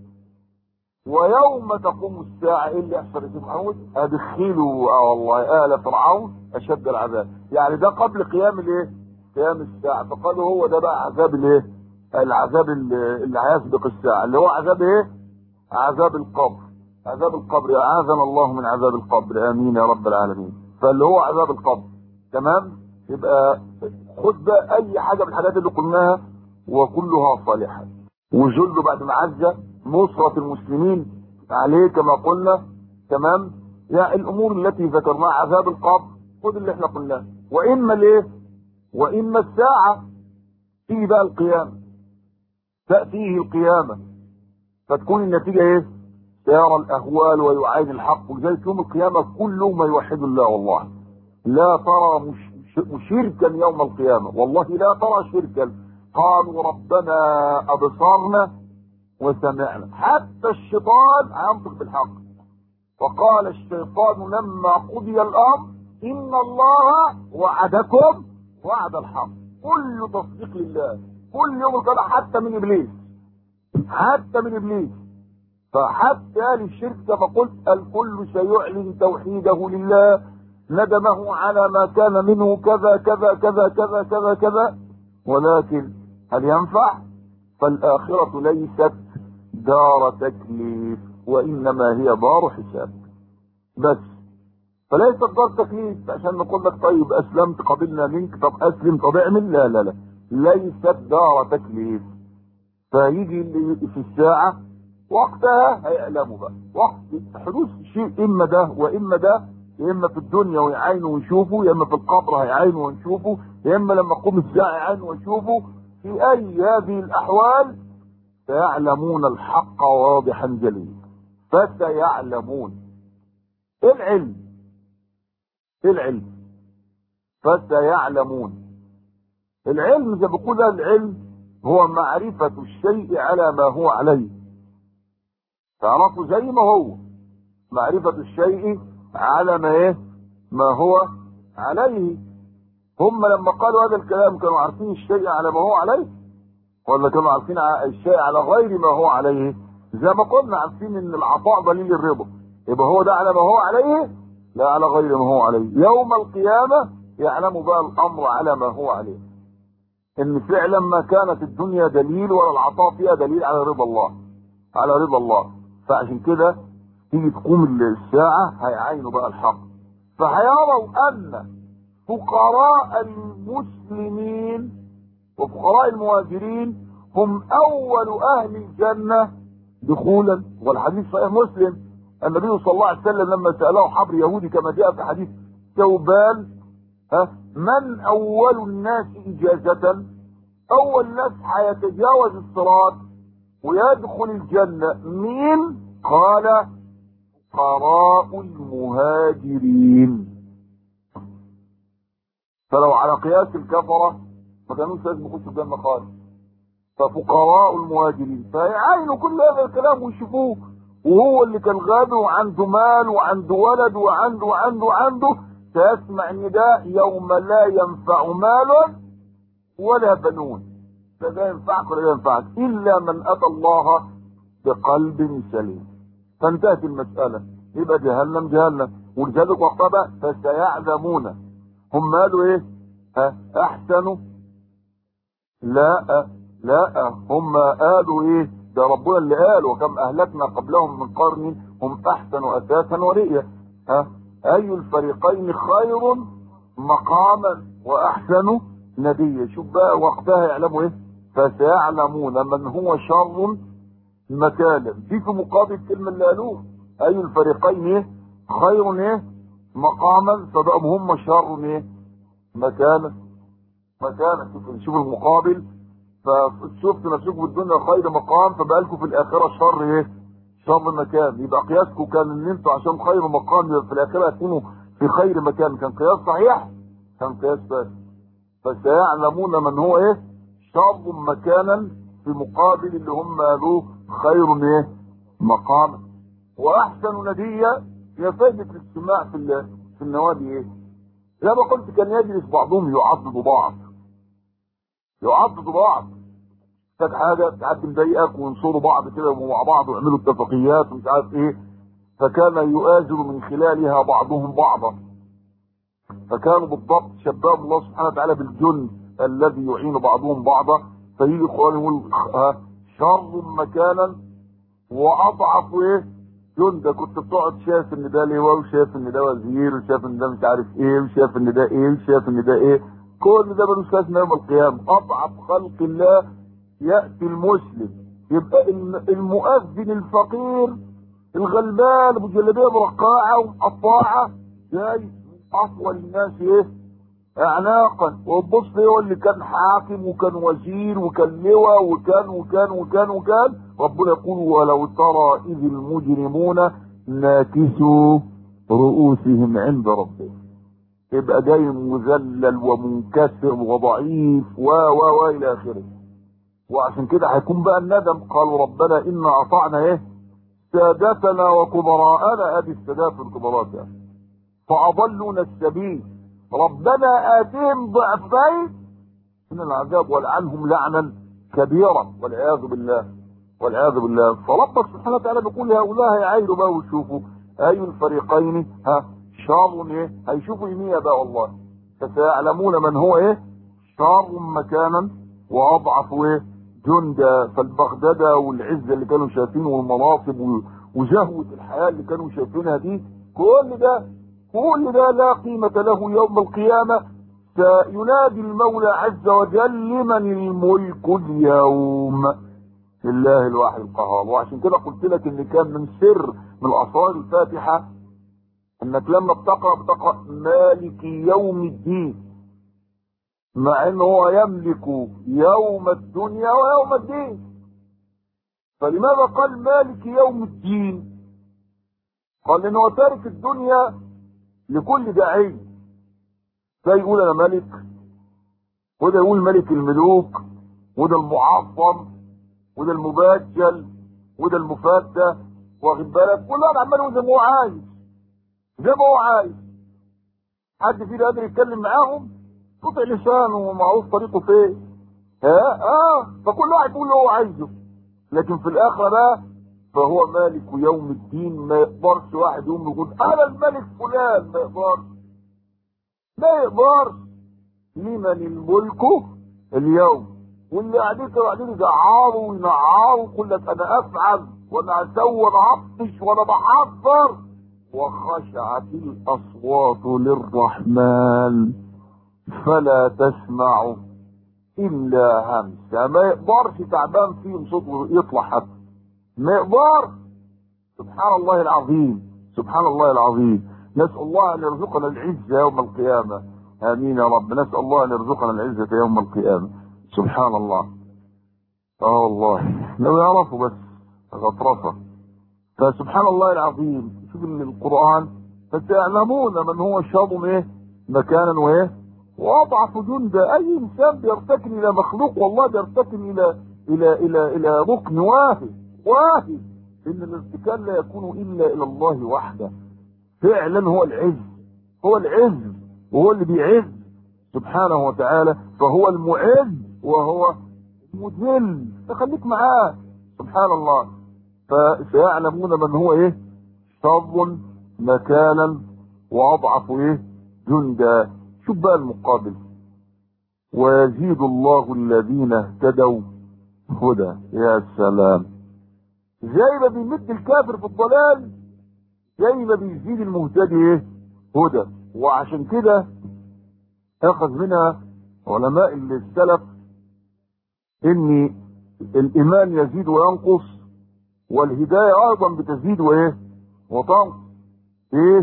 ويوم تقوم الساعة ايه اللي يحصل يا محمود ادخلوا اه والله آل فرعون اشد العذاب يعني ده قبل قيام الايه قيام الساعة فقالوا هو ده بقى عذاب الايه العذاب اللي هيسبق الساعة اللي هو عذاب ايه عذاب القبر عذاب القبر اعاذنا الله من عذاب القبر امين يا رب العالمين فاللي هو عذاب القبر تمام يبقى خد بقى اي حاجه من الحاجات اللي قلناها وكلها صالحه وجل بعد معزه نصره المسلمين عليه كما قلنا تمام يعني الامور التي ذكرناها عذاب القبر خد اللي احنا قلناه واما الايه واما الساعه تيجي بقى القيامه تاتيه القيامه فتكون النتيجه ايه سيرى الاهوال ويعاين الحق ولذلك يوم القيامه كله ما يوحد الله والله لا ترى مش شركا يوم القيامة والله لا ترى شركا قالوا ربنا أبصرنا وسمعنا حتى الشيطان هينطق بالحق وقال الشيطان لما قضي الأمر إن الله وعدكم وعد الحق كل تصديق لله كل يوم القيامة حتى من إبليس حتى من إبليس فحتى أهل الشرك كما قلت الكل سيعلن توحيده لله ندمه على ما كان منه كذا كذا كذا كذا كذا كذا ولكن هل ينفع فالآخرة ليست دار تكليف وإنما هي دار حساب بس فليست دار تكليف عشان نقول لك طيب أسلمت قبلنا منك طب أسلم طب اعمل لا لا لا ليست دار تكليف فيجي اللي في الساعة وقتها هيعلموا بقى وقت حدوث شيء إما ده وإما ده يا اما في الدنيا ويعاينوا ويشوفوا يا اما في القبر هيعاينوا ويشوفوا يا اما لما تقوم الساعه يعاينوا ويشوفوا في اي هذه الاحوال سيعلمون الحق واضحا جليا فسيعلمون ايه العلم ايه العلم فسيعلمون العلم زي بيقول العلم هو معرفة الشيء على ما هو عليه تعرفه زي ما هو معرفة الشيء على ما ايه ما هو عليه هم لما قالوا هذا الكلام كانوا عارفين الشيء على ما هو عليه ولا كانوا عارفين الشيء على غير ما هو عليه زي ما قلنا عارفين ان العطاء دليل الرضا يبقى هو ده على ما هو عليه لا على غير ما هو عليه يوم القيامة يعلم بقى الامر على ما هو عليه ان فعلا ما كانت الدنيا دليل ولا العطاء فيها دليل على رضا الله على رضا الله فعشان كده تيجي تقوم الساعة هيعينوا بقى الحق فهيروا أن فقراء المسلمين وفقراء المهاجرين هم أول أهل الجنة دخولا والحديث صحيح مسلم النبي صلى الله عليه وسلم لما سأله حبر يهودي كما جاء في حديث ثوبان ها من أول الناس إجازة أول ناس هيتجاوز الصراط ويدخل الجنة مين قال فقراء المهاجرين فلو على قياس الكفرة ما كانوش لازم يخشوا الجنة خالص ففقراء المهاجرين فيعاينوا كل هذا الكلام ويشوفوه وهو اللي كان غني وعنده مال وعنده ولد وعنده وعنده وعنده سيسمع النداء يوم لا ينفع مال ولا بنون لا ده ينفعك ولا ده ينفعك الا من اتى الله بقلب سليم فانتهت المسألة يبقى جهنم جهنم ولذلك وقتها بقى فسيعلمون هم قالوا ايه ها احسنوا لا لا هم قالوا ايه ده ربنا اللي قال وكم اهلكنا قبلهم من قرن هم احسن اساسا ورئيا ها اي الفريقين خير مقاما واحسن نديا شوف بقى وقتها يعلموا ايه فسيعلمون من هو شر مكانا دي في مقابل الكلمة اللي قالوه اي الفريقين ايه خير ايه مقاما فبقوا هم شر ايه مكانا مكانا شوف شوف المقابل فشفت نفسكم في الدنيا خير مقام فبقى لكم في الاخره شر ايه؟ شر مكان يبقى قياسكم كان ان انتوا عشان خير مقام يبقى في الاخره هتكونوا في خير مكان كان قياس صحيح؟ كان قياس فاسد فسيعلمون من هو ايه؟ شر مكانا في مقابل اللي هم قالوه خير ايه؟ مقام واحسن نديه هي فائده الاجتماع في في النوادي ايه؟ زي ما قلت كان يجلس بعضهم يعضد بعض يعضد بعض كانت حاجه تعدي مضايقك وينصروا بعض كده مع بعض ويعملوا اتفاقيات ومش عارف ايه فكان يؤازر من خلالها بعضهم بعضا فكانوا بالضبط شباب الله سبحانه وتعالى بالجند الذي يعين بعضهم بعضا فيجي القران يقول شر مكانا واضعف ايه جند كنت بتقعد شايف ان ده لواء وشايف ان ده وزير وشايف ان ده مش عارف ايه وشايف ان ده ايه وشايف ان ده ايه كل ده ملوش لازمه يوم القيامه اضعف خلق الله ياتي المسلم يبقى المؤذن الفقير الغلبان ابو جلابيه برقاعه ومقطاعه جاي اطول الناس ايه اعناقا وتبص هو اللي كان حاكم وكان وزير وكان لواء وكان وكان وكان وكان ربنا يقول ولو ترى اذ المجرمون ناكسوا رؤوسهم عند ربهم يبقى جاي مذلل ومنكسر وضعيف و و و الى اخره وعشان كده هيكون بقى الندم قالوا ربنا انا اطعنا ايه سادتنا وكبراءنا ادي السادات والكبراء يعني فاضلونا السبيل ربنا اتهم ضعفين من العذاب والعنهم لعنا كبيرا والعياذ بالله والعياذ بالله فربك سبحانه وتعالى بيقول هؤلاء هيعايروا بقى ويشوفوا اي الفريقين ها شر ايه هيشوفوا يمين بقى والله فسيعلمون من هو ايه شر مكانا واضعف ايه جندا فالبغدادة والعزة اللي كانوا شايفينه والمناصب وجهوة الحياة اللي كانوا شايفينها دي كل ده كل ده لا قيمة له يوم القيامة سينادي المولى عز وجل لمن الملك اليوم لله الواحد القهار وعشان كده قلت لك ان كان من سر من اسرار الفاتحه انك لما بتقرا بتقرا مالك يوم الدين مع انه هو يملك يوم الدنيا ويوم الدين فلماذا قال مالك يوم الدين قال انه تارك الدنيا لكل داعي ده يقول انا ملك وده يقول ملك الملوك وده المعظم وده المبجل وده المفتى واخد بالك كل واحد عمال يقول زي ما هو عايز زي ما هو عايز حد فينا قادر يتكلم معاهم قطع لسانه ومعروف طريقه فين ها اه فكل واحد يقول اللي هو عايزه لكن في الاخره بقى فهو مالك يوم الدين ما يقدرش واحد يقوم يقول انا الملك فلان ما يقدرش ما يقدرش لمن الملك اليوم واللي قاعدين كانوا قاعدين يزعروا وينعروا يقول لك انا افعل وانا اسوي وانا اعطش وانا بحضر وخشعت الاصوات للرحمن فلا تسمع الا همسه ما يقدرش تعبان فيهم صوته يطلع حتى ما يقدر سبحان الله العظيم سبحان الله العظيم نسال الله ان يرزقنا العزه يوم القيامه امين يا رب نسال الله ان يرزقنا العزه يوم القيامه سبحان الله اه والله لو يعرفوا بس غطرسه فسبحان الله العظيم شوف من القران فسيعلمون من هو شر ايه مكانا وايه واضعف جندا اي انسان بيرتكن الى مخلوق والله بيرتكن الى الى الى الى ركن واهي واهي ان الارتكان لا يكون الا الى الله وحده فعلا هو العز هو العز وهو اللي بيعز سبحانه وتعالى فهو المعز وهو المذل فخليك معاه سبحان الله فسيعلمون من هو ايه شر مكانا واضعف ايه جندا شوف بقى المقابل ويزيد الله الذين اهتدوا هدى يا سلام زي ما بيمد الكافر في الضلال زي ما بيزيد المهتدي ايه هدى وعشان كده اخذ منها علماء السلف ان الايمان يزيد وينقص والهدايه ايضا بتزيد وايه وتنقص ايه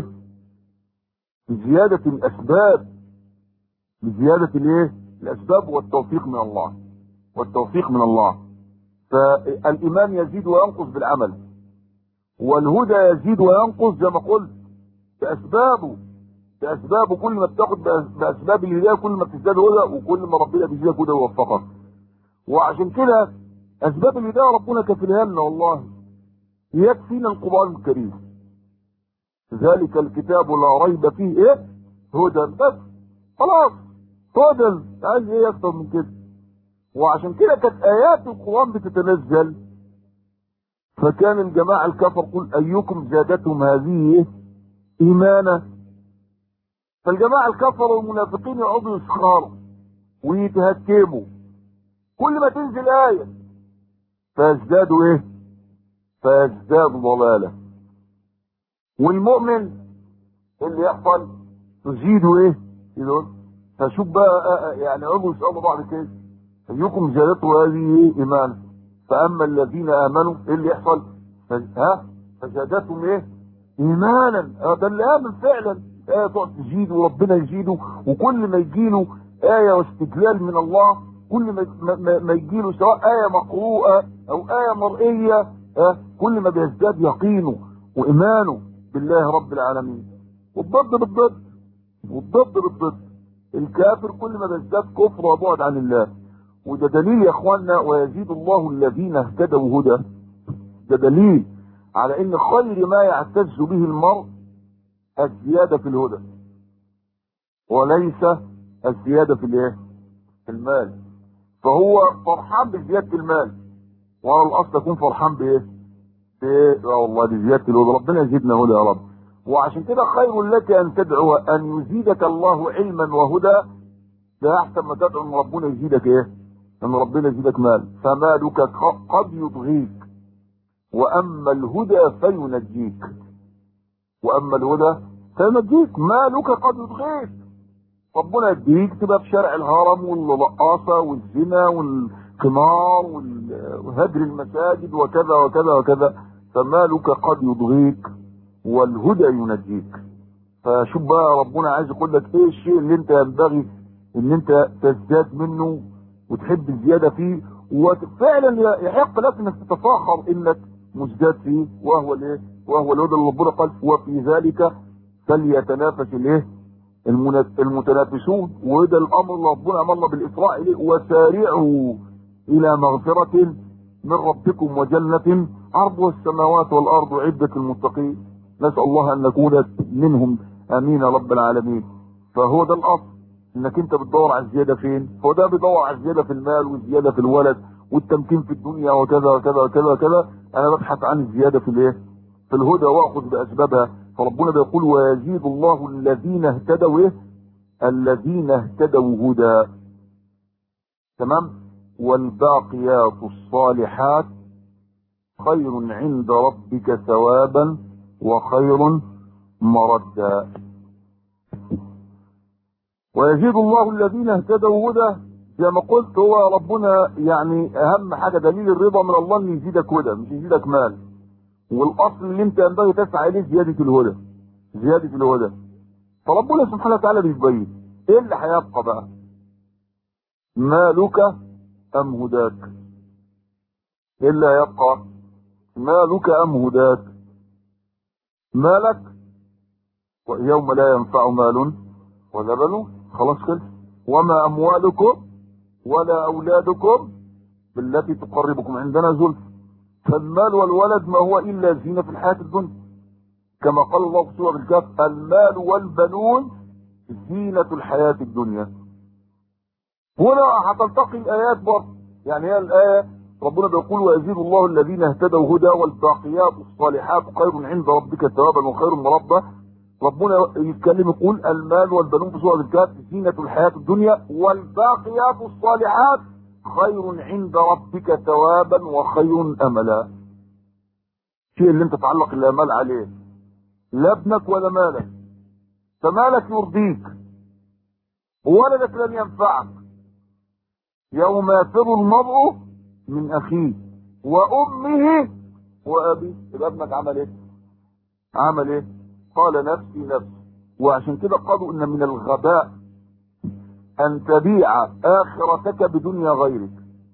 بزياده الاسباب بزياده الايه الاسباب والتوفيق من الله والتوفيق من الله فالايمان يزيد وينقص بالعمل والهدى يزيد وينقص زي ما قلت باسبابه باسبابه كل ما بتاخد باسباب الهدايه كل ما بتزداد هدى وكل ما ربنا بيزيدك هدى ويوفقك وعشان كده اسباب الهدايه ربنا كفلها لنا والله يكفينا القران الكريم ذلك الكتاب لا ريب فيه ايه هدى بس خلاص هدى عايز ايه اكتر من كده وعشان كده كانت ايات القران بتتنزل فكان الجماعه الكفر قل ايكم زادتهم هذه ايه ايمانا فالجماعه الكفر والمنافقين يقعدوا يسخروا ويتهكموا كل ما تنزل ايه فيزدادوا ايه فيزدادوا ضلاله والمؤمن اللي يحصل تزيدوا ايه يقول فشوف بقى يعني عمروا يسالوا بعض كده ايكم زادته هذه ايه ايمان فاما الذين امنوا ايه اللي يحصل ها فزادتهم ايه ايمانا اه ده اللي امن فعلا ايه تقعد تزيد وربنا يزيده وكل ما يجيله ايه واستدلال من الله كل ما ما, ما يجيله سواء ايه مقروءه او ايه مرئيه اه كل ما بيزداد يقينه وايمانه بالله رب العالمين والضد بالضد والضد بالضد الكافر كل ما بيزداد كفر وبعد عن الله وده دليل يا اخوانا ويزيد الله الذين اهتدوا هدى ده دليل على ان خير ما يعتز به المرء الزيادة في الهدى وليس الزيادة في الايه في المال فهو فرحان بزيادة المال وانا الاصل اكون فرحان بايه بايه لا والله دي زيادة الهدى ربنا يزيدنا هدى يا رب وعشان كده خير لك ان تدعو ان يزيدك الله علما وهدى ده احسن ما تدعو ان ربنا يزيدك ايه ان ربنا يزيدك مال فمالك قد يطغيك واما الهدى فينجيك واما الهدى فينجيك مالك قد يطغيك ربنا يديك تبقى في شارع الهرم والرقاصه والزنا والقمار وهدر المساجد وكذا وكذا وكذا فمالك قد يطغيك والهدى ينجيك فشوف بقى ربنا عايز يقول لك ايه الشيء اللي انت ينبغي ان انت تزداد منه وتحب الزيادة فيه وفعلا يحق لك انك تتفاخر انك مزداد فيه وهو الايه وهو الهدى اللي ربنا قال وفي ذلك فليتنافس الايه المتنافسون وده الامر اللي ربنا امرنا بالاسراء اليه وسارعوا الى مغفرة من ربكم وجنة عرضها السماوات والارض عدة المتقين نسأل الله ان نكون منهم امين رب العالمين فهو ده الاصل انك انت بتدور على الزياده فين هو ده بيدور على الزياده في المال والزياده في الولد والتمكين في الدنيا وكذا وكذا وكذا وكذا انا ببحث عن الزياده في الايه في الهدى واخذ باسبابها فربنا بيقول ويزيد الله الذين اهتدوا ايه الذين اهتدوا هدى تمام والباقيات الصالحات خير عند ربك ثوابا وخير مردا ويزيد الله الذين اهتدوا هدى زي ما قلت هو ربنا يعني اهم حاجه دليل الرضا من الله ان يزيدك هدى مش يزيدك مال والاصل اللي انت ينبغي تسعى اليه زياده الهدى زياده الهدى فربنا سبحانه وتعالى بيبين ايه اللي هيبقى بقى مالك ام هداك ايه اللي هيبقى مالك ام هداك مالك ويوم لا ينفع مال ولا بنون خلاص كده وما اموالكم ولا اولادكم بالتي تقربكم عندنا زلفى فالمال والولد ما هو الا زينه في الحياه الدنيا كما قال الله في سوره الكهف المال والبنون زينه الحياه الدنيا هنا هتلتقي الايات برضه يعني هي الايه ربنا بيقول ويزيد الله الذين اهتدوا هدى والباقيات الصالحات خير عند ربك ثوابا وخير مربى ربنا يتكلم يقول المال والبنون في سوره الكهف زينه الحياه الدنيا والباقيات الصالحات خير عند ربك ثوابا وخير املا الشيء اللي انت تعلق الامال عليه لا ابنك ولا مالك فمالك يرضيك وولدك لن ينفعك يوم يفر المرء من اخيه وامه وابيه يبقى ابنك عمل ايه عمل ايه قال نفسي نفسي وعشان كده قالوا ان من الغباء ان تبيع اخرتك بدنيا غيرك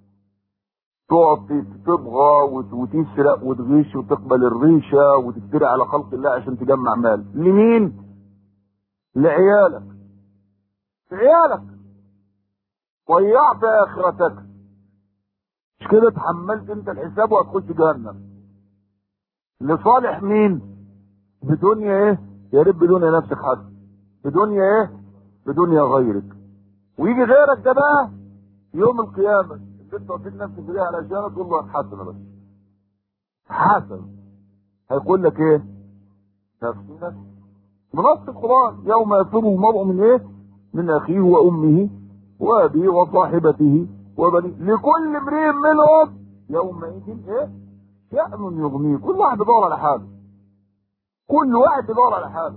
تقعد تبغى وتسرق وتغش وتقبل الريشه وتفتري على خلق الله عشان تجمع مال لمين لعيالك عيالك ضيعت اخرتك مش كده اتحملت انت الحساب وهتخش جهنم لصالح مين بدنيا ايه يا رب بدنيا نفسك حد بدنيا ايه بدنيا غيرك ويجي غيرك ده بقى يوم القيامة انت وديت نفسك بيها على جهنم تقول له حسن بس حسن هيقول لك ايه نفسي نفسي بنص القرآن يوم يفر المرء من ايه من اخيه وامه وابيه وصاحبته وبنيه لكل امرئ منهم يومئذ ايه شأن يغنيه كل واحد يدور على حاله كل واحد يدور على حاله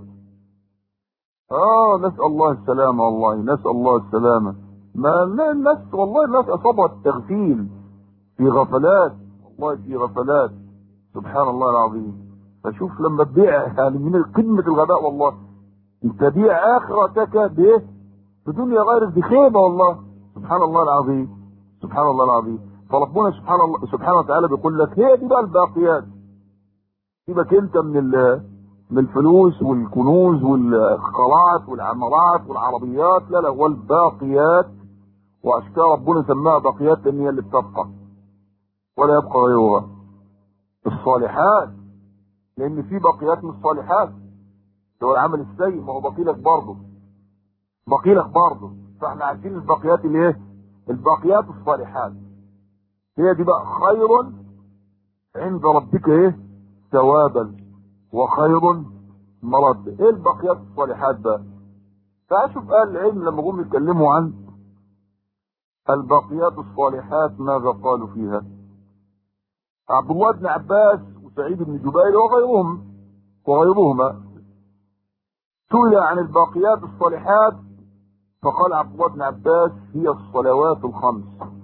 اه نسأل الله السلامة والله نسأل الله السلامة ما الناس والله الناس اصابها التغفيل في غفلات والله في غفلات سبحان الله العظيم فشوف لما تبيع يعني من قمة الغباء والله انت بيع اخرتك بايه بدنيا غيرك دي خيبة والله سبحان الله العظيم سبحان الله العظيم فربنا سبحان الله سبحانه وتعالى بيقول لك هي دي بقى الباقيات سيبك انت من من الفلوس والكنوز والقلاعات والعمارات والعربيات لا لا والباقيات واشكال ربنا سماها باقيات لان هي اللي بتبقى ولا يبقى غيرها الصالحات لان في باقيات من الصالحات هو العمل السيء ما هو باقي لك برضه باقي لك برضه فاحنا عارفين الباقيات اللي ايه الباقيات الصالحات هي دي بقى خير عند ربك ايه ثوابا وخير مرد ايه الباقيات الصالحات بقى فاشوف اهل العلم لما جم يتكلموا عن الباقيات الصالحات ماذا قالوا فيها عبد الله بن عباس وسعيد بن جبير وغيرهم وغيرهما سئل عن الباقيات الصالحات فقال عبد الله بن عباس هي الصلوات الخمس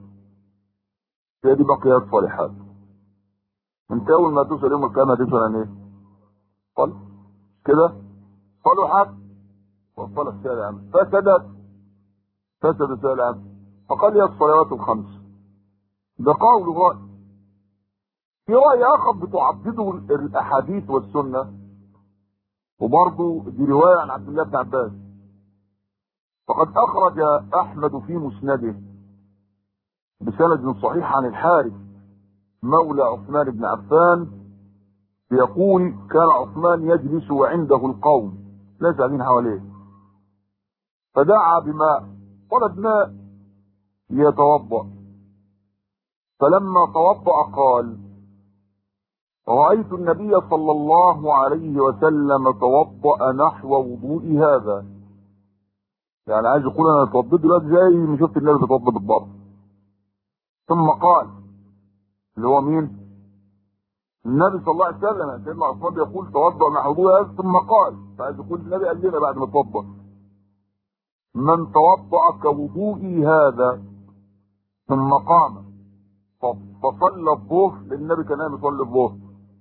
هي دي بقيات صالحات انت اول ما توصل يوم القيامه هتسال عن ايه؟ قال كده صلحت والصلاه السائل عنه فسدت فسد السائل عنه فقال هي الصلوات الخمس ده قول رأي في رأي آخر بتعضده الأحاديث والسنة وبرضه دي رواية عن عبد الله بن عباس فقد أخرج أحمد في مسنده بسند صحيح عن الحارث مولى عثمان بن عفان يقول كان عثمان يجلس وعنده القوم ليس قاعدين حواليه فدعا بماء طلب ماء ليتوضا فلما توضا قال رايت النبي صلى الله عليه وسلم توضا نحو وضوء هذا يعني عايز يقول انا اتوضيت دلوقتي زي ما شفت النبي بيتوضا بالضبط ثم قال اللي هو مين النبي صلى الله عليه وسلم سيدنا عثمان يقول توضا مع وضوء هذا ثم قال فعايز يقول النبي قال لنا بعد ما توضا من توضا كوضوئي هذا ثم قام فصلى الظهر للنبي كان يصلي الظهر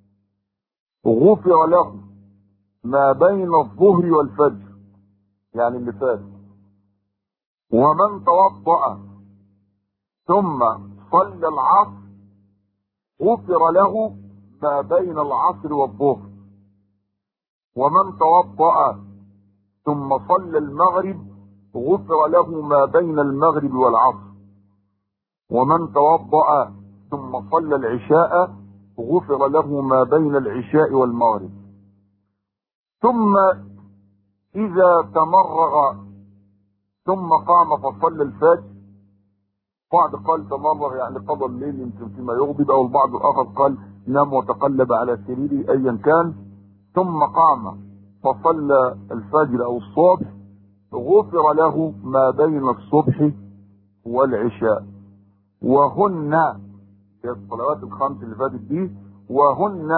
غفر له ما بين الظهر والفجر يعني اللي فات ومن توضأ ثم صلى العصر غفر له ما بين العصر والظهر ومن توضأ ثم صلى المغرب غفر له ما بين المغرب والعصر ومن توضأ ثم صلى العشاء غفر له ما بين العشاء والمغرب ثم إذا تمرغ ثم قام فصلى الفجر بعض قال تمرغ يعني قضى الليل يمكن فيما يغضب أو البعض الآخر قال نام وتقلب على سريره أيا كان ثم قام فصلى الفجر أو الصبح غفر له ما بين الصبح والعشاء وهن الصلوات الخمس اللي فاتت دي وهن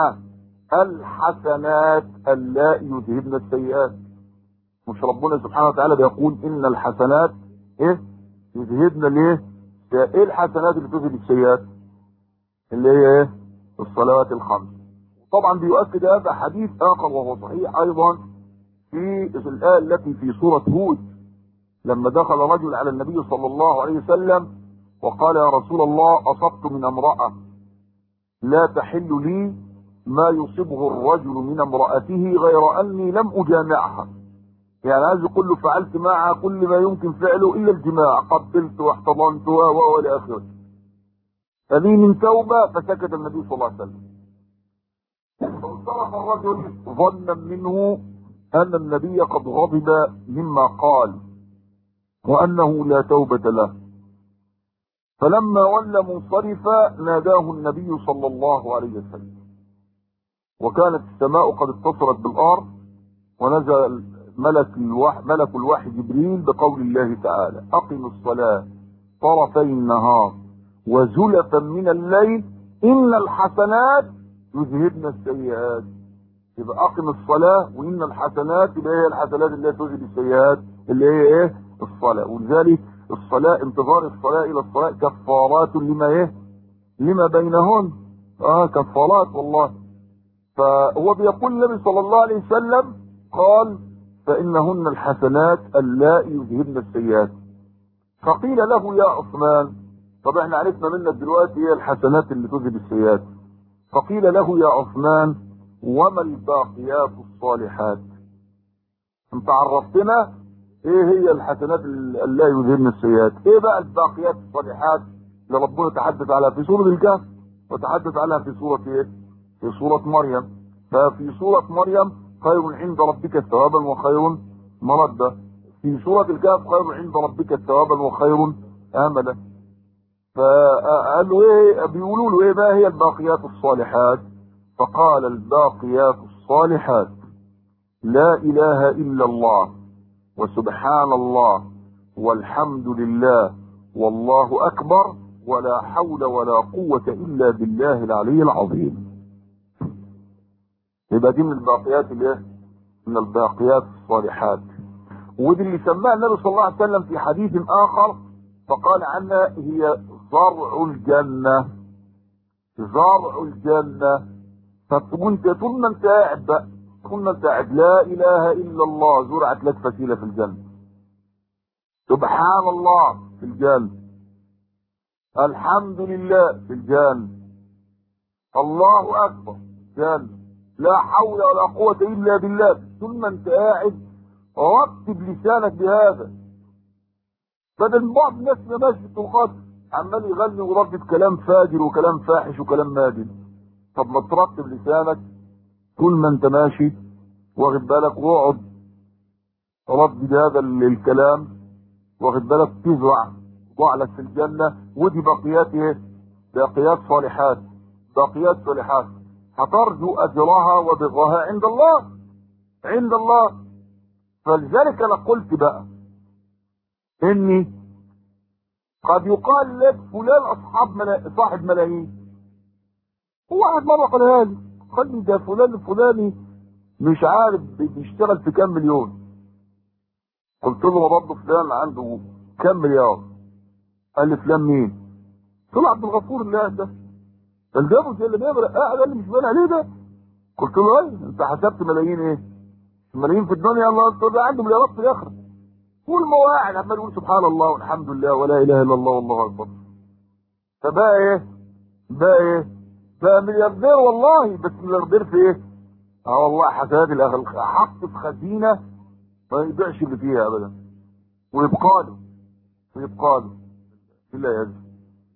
الحسنات اللائي يذهبن السيئات مش ربنا سبحانه وتعالى بيقول ان الحسنات ايه يذهبن ليه ايه الحسنات اللي تذهب السيئات اللي هي ايه الصلوات الخمس طبعا بيؤكد هذا حديث اخر وهو صحيح ايضا في الايه التي في سوره هود لما دخل رجل على النبي صلى الله عليه وسلم وقال يا رسول الله اصبت من امراه لا تحل لي ما يصيبه الرجل من امرأته غير أني لم أجامعها يعني عايز يقول له فعلت معها كل ما يمكن فعله إلا الجماع قبلت واحتضنتها وإلى آخره فلي من توبة فسكت النبي صلى الله عليه وسلم فانصرف الرجل ظنا منه أن النبي قد غضب مما قال وأنه لا توبة له فلما ولى منصرفا ناداه النبي صلى الله عليه وسلم وكانت السماء قد اتصلت بالارض ونزل ملك الوحي ملك الوحي جبريل بقول الله تعالى اقم الصلاه طرفي النهار وزلفا من الليل ان الحسنات يذهبن السيئات يبقى اقم الصلاه وان الحسنات يبقى هي الحسنات اللي تذهب السيئات اللي هي ايه الصلاه ولذلك الصلاه انتظار الصلاه الى الصلاه كفارات لما ايه لما بينهن اه كفارات والله فهو بيقول النبي صلى الله عليه وسلم قال فإنهن الحسنات اللائي يذهبن السيئات فقيل له يا عثمان طب احنا عرفنا منك دلوقتي هي الحسنات اللي تذهب السيئات فقيل له يا عثمان وما الباقيات الصالحات انت عرفتنا ايه هي الحسنات اللي يذهبن السيئات ايه بقى الباقيات الصالحات اللي ربنا تحدث عليها في سورة الكهف وتحدث عليها في سورة ايه في سورة مريم ففي سورة مريم خير عند ربك ثوابا وخير مردا في سورة الكهف خير عند ربك ثوابا وخير آملا فقالوا ايه بيقولوا له ايه بقى هي الباقيات الصالحات فقال الباقيات الصالحات لا اله الا الله وسبحان الله والحمد لله والله اكبر ولا حول ولا قوة الا بالله العلي العظيم يبقى دي من الباقيات الايه من الباقيات الصالحات ودي اللي سماها النبي صلى الله عليه وسلم في حديث اخر فقال عنها هي زرع الجنة زرع الجنة فانت طول ما انت قاعد بقى طول ما انت قاعد لا اله الا الله زرعت لك فسيلة في الجنة سبحان الله في الجنة الحمد لله في الجنة الله اكبر في الجنة لا حول ولا قوة إلا بالله طول ما أنت قاعد رتب لسانك بهذا بدل بعض الناس ما ماشي في الطرقات عمال يغني ويردد كلام فاجر وكلام فاحش وكلام ماجن طب ما ترتب لسانك طول ما أنت ماشي واخد بالك واقعد ردد هذا الكلام واخد بالك تزرع ضع لك في الجنة ودي باقيات ايه؟ باقيات صالحات باقيات صالحات هترجو اجرها وبغاها عند الله عند الله فلذلك انا قلت بقى اني قد يقال لك فلان اصحاب ملا... صاحب ملايين واحد مره قالها لي قال لي ده فلان الفلاني مش عارف بيشتغل في كام مليون قلت له برضه فلان عنده كام مليار قال لي فلان مين طلع عبد الغفور الله ده الجابوس اللي بيبرق اه ده اللي مش باين عليه ده قلت له ايه انت حسبت ملايين ايه ملايين في الدنيا الله قلت له عنده مليارات في الاخره طول ما هو قاعد عمال يقول سبحان الله والحمد لله ولا اله الا الله والله اكبر فبقى ايه بقى ايه بقى ملياردير والله بس ملياردير في ايه اه والله حسنات الاخر حط في خزينه ما يبيعش اللي فيها ابدا ويبقى له ويبقى له إلا يزن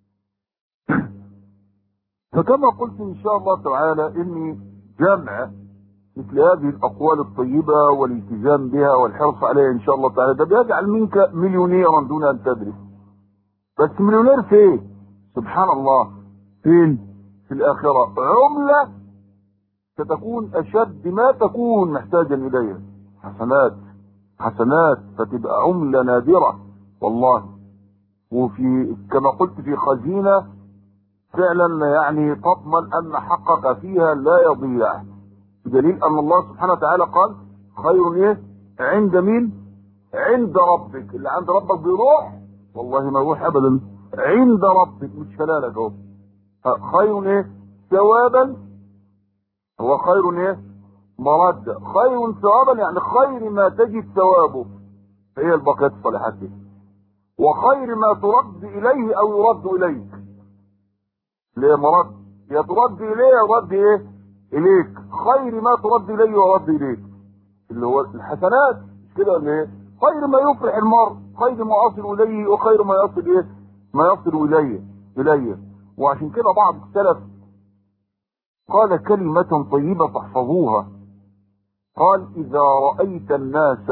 فكما قلت إن شاء الله تعالى إني جمع مثل هذه الأقوال الطيبة والالتزام بها والحرص عليها إن شاء الله تعالى ده بيجعل منك مليونيرا دون أن تدري بس مليونير فين سبحان الله فين في الآخرة عملة ستكون أشد ما تكون محتاجا إليها حسنات حسنات فتبقى عملة نادرة والله وفي كما قلت في خزينة فعلا يعني تضمن أن حقك فيها لا يضيع بدليل أن الله سبحانه وتعالى قال خير إيه عند مين عند ربك اللي عند ربك بيروح والله ما يروح أبدا عند ربك مش فلالك اهو خير ايه ثوابا هو خير ايه مرد خير ثوابا يعني خير ما تجد ثوابه هي البقيات الصالحات دي وخير ما ترد اليه او يرد اليك ليه مرد يا ترد اليه يا يرد ايه اليك خير ما ترد اليه ويرد اليك اللي هو الحسنات كده ولا ايه خير ما يفرح المرء خير ما اصل اليه وخير ما يصل ايه ما يصل الي الي وعشان كده بعض السلف قال كلمة طيبة تحفظوها قال إذا رأيت الناس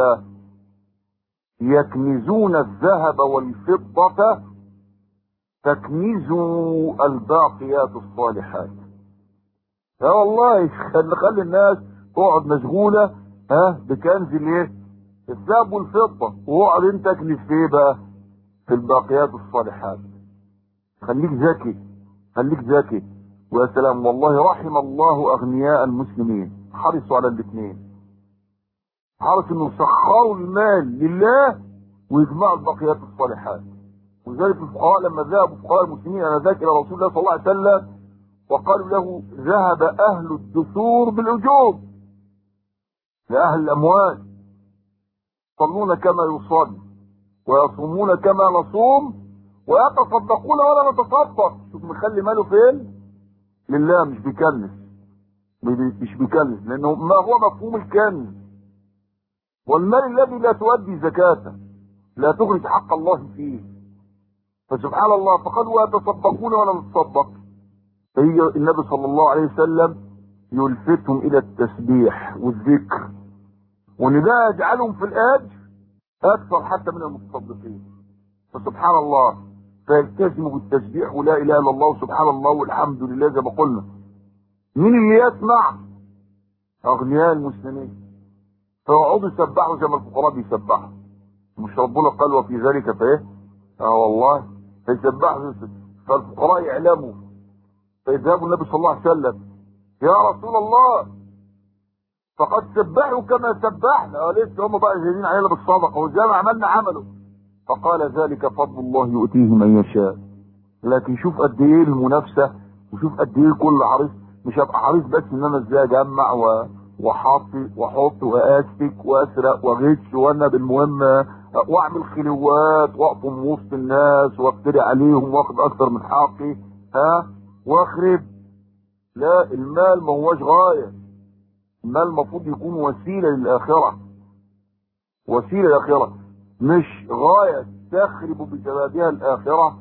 يكنزون الذهب والفضة تكنزوا الباقيات الصالحات يا والله خلي خلي الناس تقعد مشغولة ها بكنز الايه الذهب والفضة واقعد انت تكنز في ايه بقى في الباقيات الصالحات خليك ذكي خليك ذكي ويا سلام والله رحم الله اغنياء المسلمين حرصوا على الاثنين حرصوا انه يسخروا المال لله ويجمعوا الباقيات الصالحات وذلك الفقهاء لما ذهبوا فقهاء المسلمين انا ذاك الى رسول الله صلى الله عليه وسلم وقالوا له ذهب اهل الدثور بالاجور لاهل الاموال يصلون كما يصلي ويصومون كما نصوم ويتصدقون ولا نتصدق شوف مخلي ماله فين لله مش بيكنس مش بيكنس لانه ما هو مفهوم الكنز والمال الذي لا تؤدي زكاته لا تخرج حق الله فيه فسبحان الله فقالوا ويتصدقون ولا نتصدق هي النبي صلى الله عليه وسلم يلفتهم الى التسبيح والذكر وان ده يجعلهم في الاجر اكثر حتى من المتصدقين فسبحان الله فيلتزموا بالتسبيح ولا اله الا الله سبحان الله والحمد لله زي ما قلنا مين اللي يسمع اغنياء المسلمين فيقعدوا يسبحوا زي ما الفقراء بيسبحوا مش ربنا قال وفي ذلك فايه اه والله فيسبحوا فالفقراء يعلموا فيذهبوا النبي صلى الله عليه وسلم يا رسول الله فقد سبحوا كما سبحنا اه لسه هم بقى جايين علينا بالصدقه وزي ما عملنا عملوا فقال ذلك فضل الله يؤتيه من يشاء لكن شوف قد ايه المنافسه وشوف قد ايه كل حريص مش هبقى حريص بس ان انا ازاي اجمع و... وحاطي واحط واسفك واسرق واغش وانا بالمهم واعمل خلوات واقطم وسط الناس وافتري عليهم واخد اكتر من حقي ها واخرب لا المال ما هوش غايه المال المفروض يكون وسيله للاخره وسيله للاخره مش غايه تخرب بسببها الاخره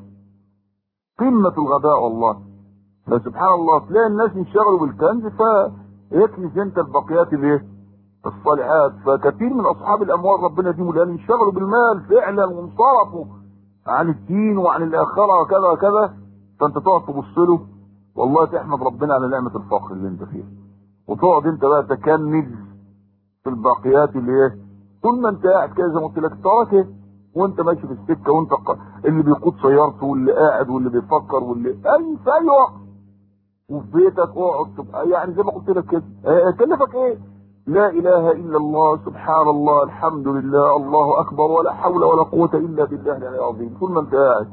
قمه الغباء والله فسبحان الله تلاقي الناس انشغلوا بالكنز فيكنز انت البقيات الايه الصالحات فكثير من اصحاب الاموال ربنا يديهم الان انشغلوا بالمال فعلا وانصرفوا عن الدين وعن الاخره وكذا وكذا فانت تقعد تبص له والله تحمد ربنا على نعمه الفقر اللي انت فيها وتقعد انت بقى تكنز في الباقيات اللي ايه طول ما انت قاعد كده زي ما قلت لك تراك ايه وانت ماشي في السكه وانت ق... اللي بيقود سيارته واللي قاعد واللي بيفكر واللي اي في اي وقت وفي بيتك اقعد تبقى يعني زي ما قلت لك كده اه كلفك ايه لا اله الا الله سبحان الله الحمد لله الله اكبر ولا حول ولا قوه الا بالله العلي العظيم طول ما انت قاعد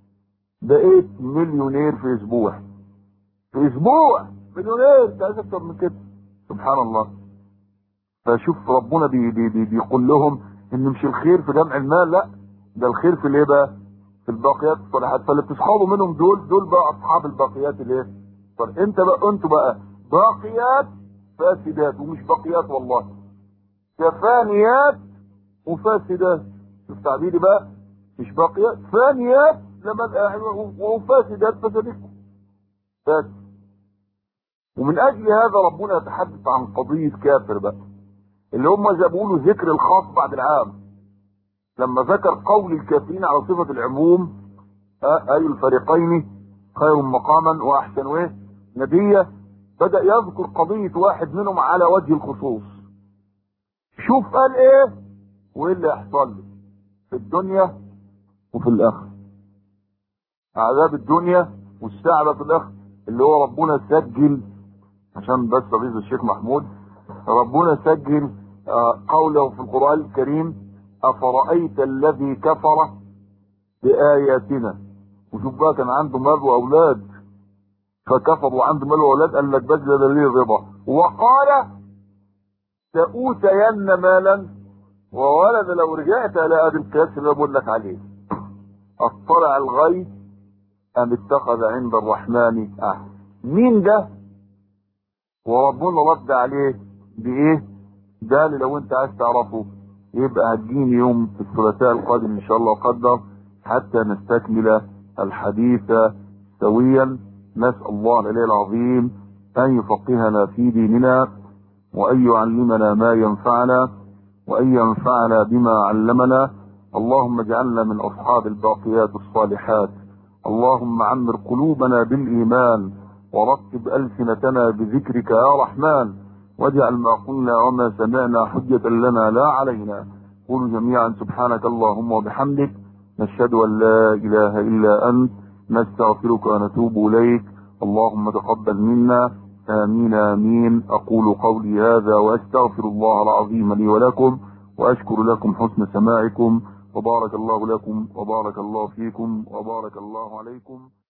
بقيت مليونير في اسبوع في اسبوع مليونير انت عايز اكتر من كده سبحان الله فشوف ربنا بي بي بي بيقول لهم ان مش الخير في جمع المال لا ده الخير في الايه بقى في الباقيات الصالحات فاللي بتسحبوا منهم دول دول بقى اصحاب الباقيات الايه طب انت بقى انتوا بقى باقيات فاسدات ومش باقيات والله كفانيات وفاسدات شوف تعبيري بقى مش باقيات ثانيات لما وفاسدات فسدتكم فاسد ومن اجل هذا ربنا يتحدث عن قضية كافر بقى اللي هم زي بيقولوا ذكر الخاص بعد العام لما ذكر قول الكافرين على صفة العموم اي الفريقين خير مقاما واحسن ايه نبيا بدأ يذكر قضية واحد منهم على وجه الخصوص شوف قال ايه وايه اللي يحصل له في الدنيا وفي الاخره عذاب الدنيا والسعادة في الاخره اللي هو ربنا سجل عشان بس رئيس الشيخ محمود ربنا سجل قوله في القرآن الكريم أفرأيت الذي كفر بآياتنا وشوف بقى كان عنده مال وأولاد فكفر وعنده مال وأولاد قال لك بذل دليل الرضا وقال سأوتين مالا وولد لو رجعت إلى أبي الكاس اللي بقول لك عليه اطلع الغيب أم اتخذ عند الرحمن أحد مين ده وربنا رد عليه بايه ده اللي لو انت عايز تعرفه يبقى هتجيني يوم في الثلاثاء القادم ان شاء الله قدر حتى نستكمل الحديث سويا نسأل الله العلي العظيم ان يفقهنا في ديننا وان يعلمنا ما ينفعنا وان ينفعنا بما علمنا اللهم اجعلنا من اصحاب الباقيات الصالحات اللهم عمر قلوبنا بالايمان ورتب ألسنتنا بذكرك يا رحمن واجعل ما قلنا وما سمعنا حجة لنا لا علينا قولوا جميعا سبحانك اللهم وبحمدك نشهد أن لا إله إلا أنت نستغفرك ونتوب إليك اللهم تقبل منا آمين آمين أقول قولي هذا وأستغفر الله العظيم لي ولكم وأشكر لكم حسن سماعكم وبارك الله لكم وبارك الله فيكم وبارك الله عليكم